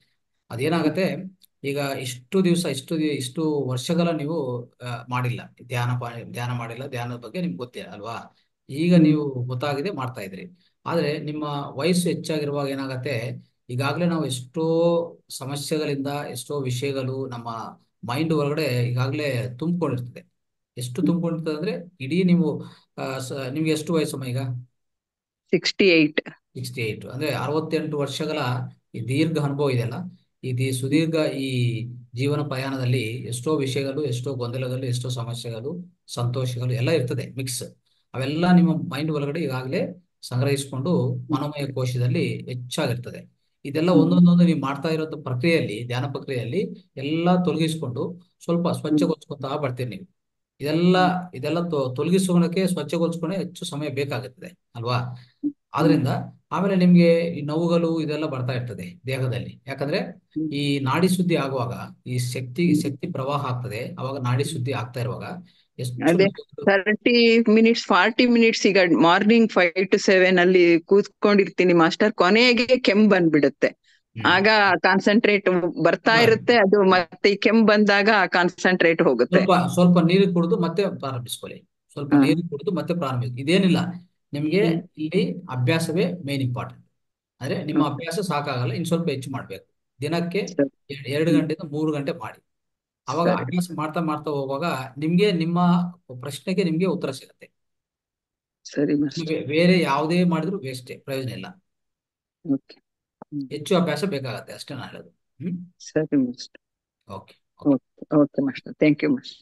ಅದೇನಾಗತ್ತೆ ಈಗ ಇಷ್ಟು ದಿವಸ ಇಷ್ಟು ದಿ- ಇಷ್ಟು ವರ್ಷಗಳ ನೀವು ಆ, ಮಾಡಿಲ್ಲ ಧ್ಯಾನ ಪಾ- ಧ್ಯಾನ ಮಾಡಿಲ್ಲ ಧ್ಯಾನದ ಬಗ್ಗೆ ನಿಮ್ಗೆ ಗೊತ್ತಿಲ್ಲ ಅಲ್ವಾ ಈಗ ಹ್ಮ್. ನೀವು ಗೊತ್ತಾಗಿದೆ ಮಾಡ್ತಾ ಇದ್ರಿ ಆದ್ರೆ ನಿಮ್ಮ ವಯಸ್ಸು ಹೆಚ್ಚಾಗಿರುವಾಗ ಏನಾಗತ್ತೆ ಈಗಾಗಲೇ ನಾವು ಎಷ್ಟೋ ಸಮಸ್ಯೆಗಳಿಂದ ಎಷ್ಟೋ ವಿಷಯಗಳು ನಮ್ಮ ಮೈಂಡ್ ಒಳಗಡೆ ಈಗಾಗಲೇ ತುಂಬಿಕೊಂಡಿರ್ತದೆ ಎಷ್ಟು ತುಂಬಿಕೊಂಡಿರ್ತದೆ ಅಂದ್ರೆ ಇಡೀ ನೀವು ಆ, ಸ- ನಿಮ್ಗೆ ಎಷ್ಟು ವಯಸ್ಸಮ್ಮ ಈಗ ಸಿಕ್ಸ್ಟಿ ಏಟ್ ಸಿಕ್ಸ್ಟಿ ಏಟ್ ಅಂದ್ರೆ ಅರವತ್ತೆಂಟು ವರ್ಷಗಳ ಈ ದೀರ್ಘ ಅನುಭವ ಇದೆಯಲ್ಲ ಈ ದಿ- ಸುದೀರ್ಘ ಈ ಜೀವನ ಪ್ರಯಾಣದಲ್ಲಿ ಎಷ್ಟೋ ವಿಷಯಗಳು ಎಷ್ಟೋ ಗೊಂದಲಗಳು ಎಷ್ಟೋ ಸಮಸ್ಯೆಗಳು ಸಂತೋಷಗಳು ಎಲ್ಲ ಇರ್ತದೆ ಮಿಕ್ಸ್ ಅವೆಲ್ಲ ನಿಮ್ಮ ಮೈಂಡ್ ಒಳಗಡೆ ಈಗಾಗಲೇ ಸಂಗ್ರಹಿಸಿಕೊಂಡು ಮನೋಮಯ ಕೋಶದಲ್ಲಿ ಹೆಚ್ಚಾಗಿರ್ತದೆ ಇದೆಲ್ಲ ಒಂದೊಂದೊಂದು ನೀವು ಮಾಡ್ತಾ ಇರೋ ಪ್ರಕ್ರಿಯೆಯಲ್ಲಿ ಧ್ಯಾನ ಪ್ರಕ್ರಿಯೆಯಲ್ಲಿ ಎಲ್ಲ ತೊಲಗಿಸ್ಕೊಂಡು ಸ್ವಲ್ಪ ಸ್ವಚ್ಛಗೊಳಿಸ್ಕೊಂತಾ ಬರ್ತೀರಿ ನೀವು ಇದೆಲ್ಲ ಇದೆಲ್ಲ ತೊ- ತೊಲಗಿಸ್ಕೊಳಕ್ಕೆ ಸ್ವಚ್ಛಗೊಳಿಸ್ಕೊಂಡೆ ಹೆಚ್ಚು ಸಮಯ ಬೇಕಾಗುತ್ತದೆ ಅಲ್ವಾ ಆದ್ರಿಂದ ಆಮೇಲೆ ನಿಮ್ಗೆ ಈ ನೋವುಗಳು ಇದೆಲ್ಲ ಬರ್ತಾ ಇರ್ತದೆ ದೇಹದಲ್ಲಿ ಯಾಕಂದ್ರೆ ಈ ನಾಡಿ ಶುದ್ಧಿ ಆಗುವಾಗ ಈ ಶಕ್ತಿ ಶಕ್ತಿ ಪ್ರವಾಹ ಆಗ್ತದೆ ಅವಾಗ ನಾಡಿ ಶುದ್ಧಿ ಆಗ್ತಾ ಇರುವಾಗ ಎಷ್ಟು ಅದೇ ವಿಷಯಗಳು- ತರ್ಟಿ ಮಿನಿಟ್ಸ್ ಫಾರ್ಟಿ ಮಿನಿಟ್ಸ್ ಈಗ ಮಾರ್ನಿಂಗ್ ಫೈವ್ ಟು ಸೆವೆನ್ ಅಲ್ಲಿ ಕೂತ್ಕೊಂಡಿರ್ತೀನಿ ಮಾಸ್ಟರ್ ಕೊನೆಗೆ ಕೆಮ್ಮು ಬಂದ್ಬಿಡುತ್ತೆ ಹ್ಮ್. ಆಗ ಕಾನ್ಸಂಟ್ರೇಟ್ ಬರ್ತಾ ಹಾ. ಇರುತ್ತೆ ಅದು ಮತ್ತೆ ಈ ಕೆಮ್ಮು ಬಂದಾಗ ಕಾನ್ಸಂಟ್ರೇಟ್ ಹೋಗುತ್ತೆ ಸ್ವಲ್ಪ ಸ್ವಲ್ಪ ನೀರು ಕುಡಿದು ಮತ್ತೆ ಪ್ರಾರಂಭಿಸ್ಕೊಳ್ಳಿ ಸ್ವಲ್ಪ ಹಾ. ನೀರು ಕುಡಿದು ಮತ್ತೆ ಪ್ರಾರಂಭಿಸಿ ಇದೇನಿಲ್ಲ ನಿಮ್ಗೆ ಹ್ಮ್. ಇಲ್ಲಿ ಅಭ್ಯಾಸವೇ ಮೇನ್ ಇಂಪಾರ್ಟೆಂಟ್ ಅಂದ್ರೆ ನಿಮ್ಮ ಹ್ಮ್. ಅಭ್ಯಾಸ ಸಾಕಾಗಲ್ಲ ಇನ್ ಸ್ವಲ್ಪ ಹೆಚ್ಚು ಮಾಡ್ಬೇಕು ದಿನಕ್ಕೆ ಸರಿ. ಎ- ಎರಡು ಗಂಟೆಯಿಂದ ಮೂರು ಗಂಟೆ ಮಾಡಿ ಅವಾಗ ಸರಿ. ಅಭ್ಯಾಸ ಮಾಡ್ತಾ ಮಾಡ್ತಾ ಹೋಗುವಾಗ ನಿಮ್ಗೆ ನಿಮ್ಮ ಪ್ರಶ್ನೆಗೆ ನಿಮ್ಗೆ ಉತ್ತರ ಸಿಗುತ್ತೆ ಸರಿ ಮಾಸ್ಟರ್ ನಿಮ್ಗೆ ಬೇರೆ ಯಾವುದೇ ಮಾಡಿದ್ರು ವೇಸ್ಟೇ ಪ್ರಯೋಜನ ಇಲ್ಲ ಓಕೆ ಹ್ಮ್. ಹೆಚ್ಚು ಅಭ್ಯಾಸ ಬೇಕಾಗತ್ತೆ ಅಷ್ಟೇ ನಾನು ಹೇಳೋದು ಹ್ಮ್ ಸರಿ master okay okay master thank you master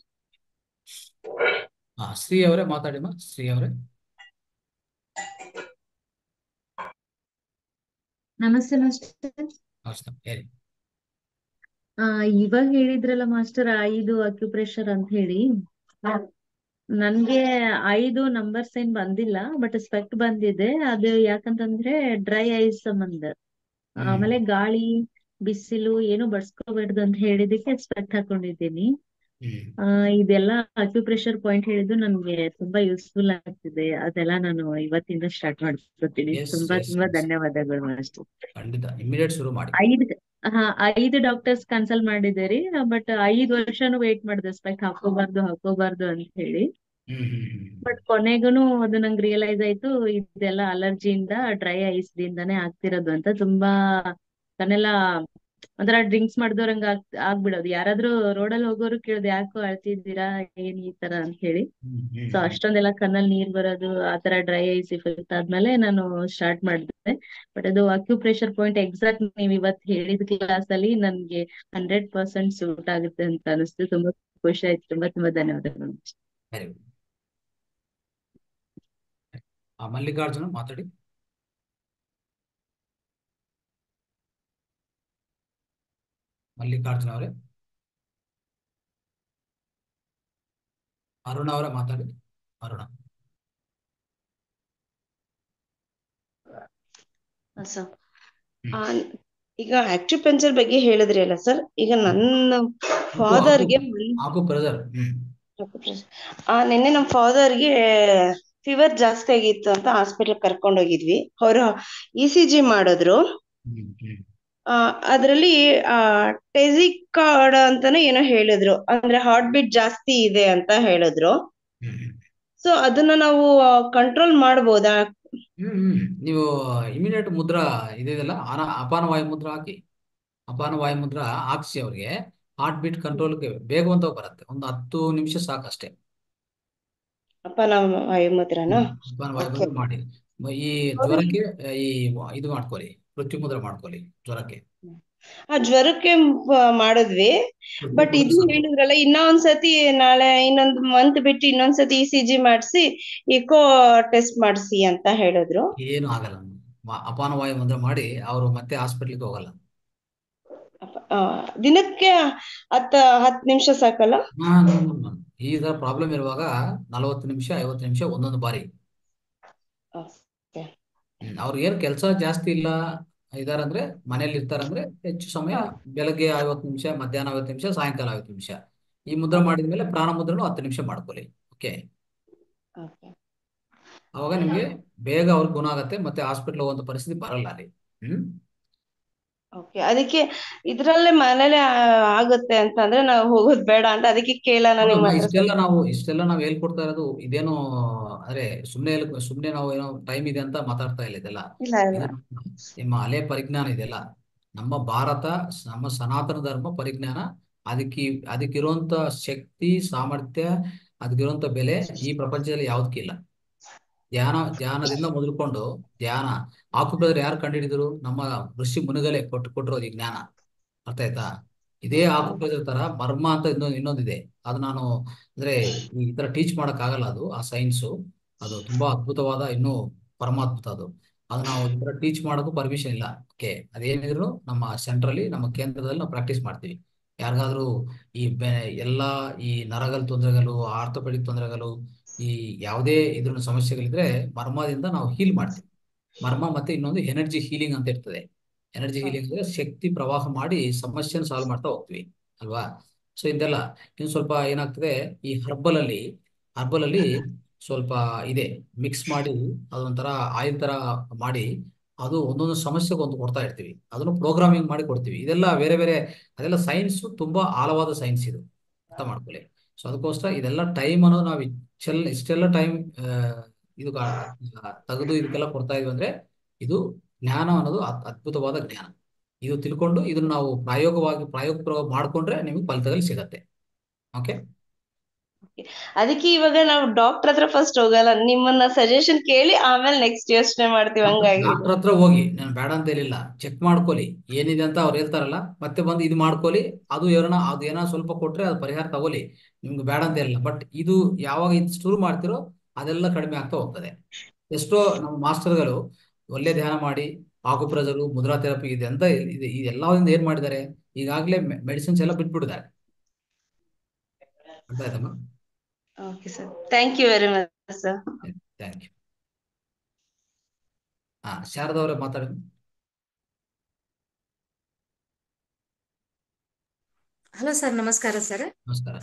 ಹಾ ಶ್ರೀ ಅವರೇ ಮಾತಾಡಿಮ್ಮ ಶ್ರೀ ಅವರೇ ನಮಸ್ತೆ ಮಾಸ್ಟರ್ ನಮಸ್ತೆ ಹೇಳಿ ಆ ಇವಾಗ ಹೇಳಿದ್ರಲ್ಲ ಮಾಸ್ಟರ್ ಐದು ಅಕ್ಯುಪ್ರೆಷರ್ ಅಂತ ಹೇಳಿ ನನ್ಗೆ ಐದು ನಂಬರ್ಸ್ ಏನ್ ಬಂದಿಲ್ಲ ಬಟ್ ಸ್ಪೆಕ್ಟ್ ಬಂದಿದೆ ಅದು ಯಾಕಂತಂದ್ರೆ ಡ್ರೈ ಐಸ್ ಸಂಬಂಧ ಹ್ಮ್ ಆಮೇಲೆ ಗಾಳಿ ಬಿಸಿಲು ಏನು ಬಡ್ಸ್ಕೋಬಾರ್ದು ಅಂತ ಹೇಳಿದಕ್ಕೆ ಸ್ಪೆಕ್ಟ್ ಹಾಕೊಂಡಿದ್ದೀನಿ ಹ್ಮ್ ಆ ಇದೆಲ್ಲ ಅಕ್ಯುಪ್ರೆಷರ್ ಪಾಯಿಂಟ್ ಹೇಳಿದ್ದು ನನ್ಗೆ ತುಂಬಾ ಯೂಸ್ಫುಲ್ ಆಗ್ತಿದೆ ಅದೆಲ್ಲ ನಾನು ಇವತ್ತಿಂದ ಸ್ಟಾರ್ಟ್ ಮಾಡ್ಕೊತೀನಿ ಎಸ್ ತುಂಬಾ ಎಸ್ ತುಂಬಾ ಎಸ್ ಧನ್ಯವಾದಗಳು ಮಾಸ್ಟರ್ ಖಂಡಿತ ಇಮಿಡಿಯೇಟ್ ಶುರು ಮಾಡಿ ಐದ್ ಹಾ ಐದು ಡಾಕ್ಟರ್ಸ್ ಕನ್ಸಲ್ಟ್ ಮಾಡಿದೆ ಬಟ್ ಐದ್ ವರ್ಷನು ವೇಟ್ ಮಾಡಿದೆ ಸ್ಪೆಕ್ಟ್ ಹಾಕೋಬಾರ್ದು ಹಾಕೋಬಾರ್ದು ಅಂತ ಹೇಳಿ ಹ್ಮ್ ಹ್ಮ್ ಹ್ಮ್ ಬಟ್ ಕೊನೆಗೂನು ಅದು ನಂಗೆ ರಿಯಲೈಸ್ ಆಯ್ತು ಇದೆಲ್ಲ ಅಲರ್ಜಿಯಿಂದ ಡ್ರೈ ಐಸ್ ದಿಂದಾನೇ ಆಗ್ತಿರೋದು ಅಂತ ತುಂಬಾ ಕನೆಲ್ಲ ಒಂಥರ ಡ್ರಿಂಕ್ಸ್ ಮಾಡಿದವ್ರಂಗ ಆಗ್ ಆಗ್ಬಿಡೋದು ಯಾರಾದ್ರೂ ರೋಡಲ್ಲಿ ಹೋಗೋರು ಕೇಳ್ದೆ ಯಾಕೋ ಅಳ್ತಿದ್ದೀರಾ ಏನ್ ಈ ತರ ಅಂತ ಹೇಳಿ ಹ್ಮ್ ಹ್ಮ್ ಸೊ ಅಷ್ಟೊಂದೆಲ್ಲ ಕಣ್ಣಲ್ಲಿ ನೀರ್ ಬರೋದು ಆತರ ಡ್ರೈ ಐಸ್ ಇಫೆಕ್ಟ್ ಆದ್ಮೇಲೆ ನಾನು ಸ್ಟಾರ್ಟ್ ಮಾಡಿದೆ ಬಟ್ ಅದು ಅಕ್ಯುಪ್ರೆಷರ್ ಪಾಯಿಂಟ್ ಎಕ್ಸಾಕ್ಟ್ ನೀವ್ ಇವತ್ ಹೇಳಿದ ಕ್ಲಾಸ್ ಅಲ್ಲಿ ನನ್ಗೆ ಹಂಡ್ರೆಡ್ ಪರ್ಸೆಂಟ್ ಸೂಟ್ ಆಗುತ್ತೆ ಅಂತ ಅನಿಸ್ತು ತುಂಬಾ ಖುಷಿ ಆಯ್ತು ತುಂಬಾ ತುಂಬಾ ಧನ್ಯವಾದಗಳು ವೆರಿ ಗುಡ್ ಆ ಮಲ್ಲಿಕಾರ್ಜುನ ಮಾತಾಡಿ ಮಲ್ಲಿಕಾರ್ಜುನ ಅವರೇ ಅರುಣ ಅವರೇ ಮಾತಾಡಿ ಅರುಣ ಸರ್ ಹ್ಮ್ ಈಗ ಆಕ್ಯುಪಂಚರ್ ಬಗ್ಗೆ ಹೇಳಿದ್ರಿ ಅಲ್ಲ ಸರ್ ಈಗ ಹ್ಮ್ ನನ್ನ ಹಾಕು ಹಾಕು ಫಾದರ್ಗೆ ಹಾಕು ಬ್ರದರ್ ಹ್ಮ್ ಆ ನಿನ್ನೆ ನಮ್ಮ ಫಾದರ್ಗೆ ಫೀವರ್ ಜಾಸ್ತಿ ಆಗಿತ್ತು ಅಂತ ಹಾಸ್ಪಿಟಲ್ ಕರ್ಕೊಂಡು ಹೋಗಿದ್ವಿ ಅವರು ಇ ಸಿ ಜಿ ಮಾಡಿದ್ರು ಹ್ಮ್ ಹ್ಮ್ ಆ ಅದ್ರಲ್ಲಿ ಆ ಟೆಸಿಕಾರ್ಡ್ ಅಂತಾನೆ ಏನೋ ಹೇಳಿದ್ರು ಅಂದ್ರೆ ಹಾರ್ಟ್ ಬೀಟ್ ಜಾಸ್ತಿ ಇದೆ ಅಂತ ಹೇಳಿದ್ರು ಹ್ಮ್ ಹ್ಮ್ ಸೊ ಅದನ್ನ ನಾವು ಕಂಟ್ರೋಲ್ ಮಾಡ್ಬೋದಾ ಹ್ಮ್ ಹ್ಮ್ ನೀವು ಇಮಿಡಿಯೇಟ್ ಮುದ್ರಾ ಇದೆಯಲ್ಲ ಅನ ಅಪಾನ ವಾಯು ಮುದ್ರಾ ಹಾಕಿ ಅಪಾನ ವಾಯು ಮುದ್ರಾ ಹಾಕ್ಸಿ ಅವ್ರಿಗೆ ಹಾರ್ಟ್ ಬೀಟ್ ಕಂಟ್ರೋಲ್ಗೆ ಬೇಗವಂತವಾಗಿ ಬರುತ್ತೆ ಒಂದು ಹತ್ತು ನಿಮಿಷ ಸಾಕಷ್ಟೇ ಅಪ್ಪ ನಮ್ಮ ವಾಯುಮುದ್ರನ ಹ್ಮ್ ಅಪಾನ ವಾಯು ಓಕೆ ಮುದ್ರಾ ಮಾಡಿ ಮ- ಈ ಜ್ವರಕ್ಕೆ ಈ ವ- ಇದು ಮಾಡ್ಕೊಳ್ಳಿ ಮೃತ್ಯು ಮುದ್ರಾ ಮಾಡ್ಕೊಳ್ಳಿ ಜ್ವರಕ್ಕೆ ಆ ಜ್ವರಕ್ಕೆ ಮ- ಮಾಡಿದ್ವಿ ಮೃತ್ಯು ಬಟ್ ಮುದ್ರಾ ಇದು ಸಾಕು ಹೇಳಿದ್ರಲ್ಲ ಇನ್ನ ಒಂದ್ಸತಿ ನಾಳೆ ಇನ್ನೊಂದ್ ಮಂತ್ ಬಿಟ್ಟು ಇನ್ನೊಂದ್ಸತಿ ಇ ಸಿ ಜಿ ಮಾಡಿಸಿ ಇಕೋ ಟೆಸ್ಟ್ ಮಾಡಿಸಿ ಅಂತ ಹೇಳಿದ್ರು ಏನು ಆಗಲ್ಲ ಮ- ಅಪಾನ ವಾಯು ಮುದ್ರಾ ಮಾಡಿ ಅವರು ಮತ್ತೆ ಹಾಸ್ಪಿಟ್ಲಿಗೆ ಹೋಗಲ್ಲ ಅಪ್ಪ- ಆ, ದಿನಕ್ಕೆ ಹತ್ತ ಹತ್ತು ನಿಮಿಷ ಸಾಕಲ್ಲ ಹಾ ನೋ ನೋ ನೋ ಈ ತರ ಪ್ರಾಬ್ಲಮ್ ಇರುವಾಗ ನಲವತ್ತು ನಿಮಿಷ ಐವತ್ತು ನಿಮಿಷ ಒಂದೊಂದು ಬಾರಿ ಓಕೆ ಹ್ಮ್ ಅವ್ರಿಗೆ ಏನು ಕೆಲಸ ಜಾಸ್ತಿ ಇಲ್ಲ ಇದಾರಂದ್ರೆ ಮನೇಲಿ ಇರ್ತಾರಂದ್ರೆ ಹೆಚ್ಚು ಸಮಯ ಹಾ ಬೆಳಗ್ಗೆ ಐವತ್ತು ನಿಮಿಷ ಮಧ್ಯಾಹ್ನ ಐವತ್ತು ನಿಮಿಷ ಸಾಯಂಕಾಲ ಐವತ್ತು ನಿಮಿಷ ಈ ಮುದ್ರೆ ಮಾಡಿದ್ಮೇಲೆ ಪ್ರಾಣ ಮುದ್ರನು ಹತ್ತು ನಿಮಿಷ ಮಾಡ್ಕೊಳ್ಳಿ ಓಕೆ ಓಕೆ ಅವಾಗ ನಿಮ್ಗೆ ಬೇಗ ಅವ್ರಿಗೆ ಗುಣ ಆಗತ್ತೆ ಮತ್ತೆ ಹಾಸ್ಪಿಟ್ಲ್ ಹೋಗುವಂತ ಪರಿಸ್ಥಿತಿ ಬರಲ್ಲ ಅಲ್ಲಿ ಹ್ಮ್ ಓಕೆ ಅದಕ್ಕೆ ಇದ್ರಲ್ಲೇ ಮನೇಲೆ ಆ- ಆಗುತ್ತೆ ಅಂತ ಅಂದ್ರೆ ನಾವು ಹೋಗೋದ್ ಬೇಡ ಅಂತ ಅದಕ್ಕೆ ಕೇಳೋಣ ಹೌದು, ನಿಮ್ಮ ನಾ ಹತ್ರ ಇಷ್ಟೆಲ್ಲ ನಾವು ಇಷ್ಟೆಲ್ಲ ನಾವು ಹೇಳ್ಕೊಡ್ತಾ ಇರೋದು ಇದೇನು ಅಂದ್ರೆ ಸುಮ್ನೆ ಹೇಳ್- ಸುಮ್ನೆ ನಾವು ಏನೋ ಟೈಮ್ ಇದೆ ಅಂತ ಮಾತಾಡ್ತಾ ಇಲ್ಲ ಇದೆಲ್ಲ ಇಲ್ಲ ಇಲ್ಲ ಇದು ನಮ್ಮ ನಿಮ್ಮ ಹಳೆ ಪರಿಜ್ಞಾನ ಇದೆಲ್ಲ ನಮ್ಮ ಭಾರತ ನಮ್ಮ ಸನಾತನ ಧರ್ಮ ಪರಿಜ್ಞಾನ ಅದಕ್ಕೆ ಅದಕ್ಕಿರುವಂತ ಶಕ್ತಿ ಸಾಮರ್ಥ್ಯ ಅದಕ್ಕಿರುವಂತ ಬೆಲೆ ಈ ಪ್ರಪಂಚದಲ್ಲಿ ಯಾವುದಕ್ಕಿಲ್ಲ ಧ್ಯಾನ ಧ್ಯಾನದಿಂದ ಮೊದಲುಕೊಂಡು ಧ್ಯಾನ ಆಕುಪ್ರದರ್ ಯಾರು ಕಂಡುಹಿಡಿದ್ರು ನಮ್ಮ ಋಷಿ ಮುನಿಗಳೇ ಕೊಟ್ಟು ಕೊಟ್ಟಿರೋದು ಈ ಜ್ಞಾನ ಅರ್ಥ ಆಯ್ತಾ ಇದೇ ಆಕುಪ್ರದರ್ ತರ ಮರ್ಮ ಅಂತ ಇನ್ನೊಂದು ಇನ್ನೊಂದಿದೆ ಅದು ನಾನು ಅಂದ್ರೆ ಈ ತರ ಟೀಚ್ ಮಾಡಕ್ ಆಗಲ್ಲ ಅದು ಆ ಸೈನ್ಸು ಅದು ತುಂಬಾ ಅದ್ಭುತವಾದ ಇನ್ನೂ ಪರಮಾದ್ಭುತ ಅದು ಅದು ನಾವು ಈ ತರ ಟೀಚ್ ಮಾಡೋಕ್ಕೂ ಪರ್ಮಿಷನ್ ಇಲ್ಲ ಓಕೆ ಅದೇನಿದ್ರು ನಮ್ಮ ಸೆಂಟ್ರಲ್ಲಿ ನಮ್ಮ ಕೇಂದ್ರದಲ್ಲಿ ನಾವು ಪ್ರಾಕ್ಟೀಸ್ ಮಾಡ್ತೀವಿ ಯಾರಿಗಾದ್ರೂ ಈ ಬೆ ಎಲ್ಲಾ ಈ ನರಗಳ ತೊಂದರೆಗಳು ಆರ್ಥೋಪೆಡಿಕ್ ತೊಂದರೆಗಳು ಈ ಯಾವುದೇ ಇದ್ರ ಸಮಸ್ಯೆಗಳಿದ್ರೆ ಮರ್ಮದಿಂದ ನಾವು ಹೀಲ್ ಮಾಡ್ತೀವಿ ಮರ್ಮ ಮತ್ತೆ ಇನ್ನೊಂದು ಎನರ್ಜಿ ಹೀಲಿಂಗ್ ಅಂತ ಇರ್ತದೆ ಎನರ್ಜಿ ಹೀಲಿಂಗ್ ಅಂದ್ರೆ ಶಕ್ತಿ ಪ್ರವಾಹ ಮಾಡಿ ಸಮಸ್ಯೆನ ಸಾಲ್ವ್ ಮಾಡ್ತಾ ಹೋಗ್ತೀವಿ ಅಲ್ವಾ ಸೊ ಇದೆಲ್ಲ ಇನ್ನು ಸ್ವಲ್ಪ ಏನಾಗ್ತದೆ ಈ ಹರ್ಬಲ್ ಅಲ್ಲಿ ಹರ್ಬಲ್ ಅಲ್ಲಿ ಸ್ವಲ್ಪ ಇದೆ ಮಿಕ್ಸ್ ಮಾಡಿ ಅದೊಂಥರ ಆಯಿಲ್ ತರ ಮಾಡಿ ಅದು ಒಂದೊಂದು ಸಮಸ್ಯೆಗೆ ಒಂದು ಕೊಡ್ತಾ ಇರ್ತೀವಿ ಅದನ್ನು ಪ್ರೋಗ್ರಾಮಿಂಗ್ ಮಾಡಿ ಕೊಡ್ತೀವಿ ಇದೆಲ್ಲ ಬೇರೆ ಬೇರೆ ಅದೆಲ್ಲ ಸೈನ್ಸ್ ತುಂಬಾ ಆಳವಾದ ಸೈನ್ಸ್ ಇದು ಅರ್ಥ ಮಾಡ್ಕೊಳ್ಳಿ ಸೊ ಅದಕ್ಕೋಸ್ಕರ ಇದೆಲ್ಲ ಟೈಮ್ ಅನ್ನೋದು ನಾವು ಇಷ್ಟೆಲ್ಲ ಇಷ್ಟೆಲ್ಲ ಟೈಮ್ ಇದು ತೆಗೆದು ಇದಕ್ಕೆಲ್ಲ ಕೊಡ್ತಾ ಇದೀವಿ ಅಂದ್ರೆ ಇದು ಜ್ಞಾನ ಅನ್ನೋದು ಅದ್- ಅದ್ಭುತವಾದ ಜ್ಞಾನ ಇದು ತಿಳ್ಕೊಂಡು ಇದನ್ನ ನಾವು ಪ್ರಾಯೋಗವಾಗಿ ಪ್ರಾಯೋಗ ಮಾಡ್ಕೊಂಡ್ರೆ ನಿಮಗೆ ಫಲಿತದಲ್ಲಿ ಸಿಗತ್ತೆ ಓಕೆ ಅದಕ್ಕೆ ಇವಾಗ ನಾವು ಡಾಕ್ಟರ್ ಹತ್ರ ಫಸ್ಟ್ ಹೋಗಲ್ಲ ನಿಮ್ಮನ್ನ ಸಜೆಷನ್ ಕೇಳಿ ಆಮೇಲೆ ನೆಕ್ಸ್ಟ್ ಯೋಚನೆ ಮಾಡ್ತೀವಿ ಹಂಗಾಗಿ ಡಾಕ್ಟರ್ ಹತ್ರ ಹೋಗಿ ನಾನು ಬೇಡ ಅಂತ ಹೇಳಿಲ್ಲ ಚೆಕ್ ಮಾಡ್ಕೊಳ್ಳಿ ಏನಿದೆ ಅಂತ ಅವ್ರು ಹೇಳ್ತಾರಲ್ಲ ಮತ್ತೆ ಬಂದು ಇದು ಮಾಡ್ಕೊಳ್ಳಿ ಅದು ಏನೋ ಅದು ಏನೋ ಸ್ವಲ್ಪ ಕೊಟ್ರೆ ಅದು ಪರಿಹಾರ ತಗೊಳ್ಳಿ ನಿಮ್ಗೆ ಬೇಡ ಅಂತ ಹೇಳಿಲ್ಲ ಬಟ್ ಇದು ಯಾವಾಗ ಇದು ಶುರು ಮಾಡ್ತಿರೋ ಅದೆಲ್ಲ ಕಡಿಮೆ ಆಗ್ತಾ ಹೋಗ್ತದೆ ಎಷ್ಟೋ ನಮ್ಮ ಮಾಸ್ಟರ್ಗಳು ಒಳ್ಳೆ ಧ್ಯಾನ ಮಾಡಿ ಆಕುಪ್ರಜರು ಮುದ್ರಾ ಥೆರಪಿ ಇದೆ ಅಂತ ಇದೆ ಇದೆಲ್ಲದಿಂದ ಏನ್ ಮಾಡಿದ್ದಾರೆ ಈಗಾಗಲೇ ಮೆಡಿಸಿನ್ಸ್ ಎಲ್ಲ ಬಿಟ್ಬಿಟ್ಟಿದ್ದಾರೆ ಅರ್ಥ ಆಯ್ತಮ್ಮ okay sir thank you very much sir thank you ಹಾ ಶಾರದಾ ಅವರೇ ಮಾತಾಡಿ ಹಲೋ ಸರ್ ನಮಸ್ಕಾರ ಸರ್ ನಮಸ್ಕಾರ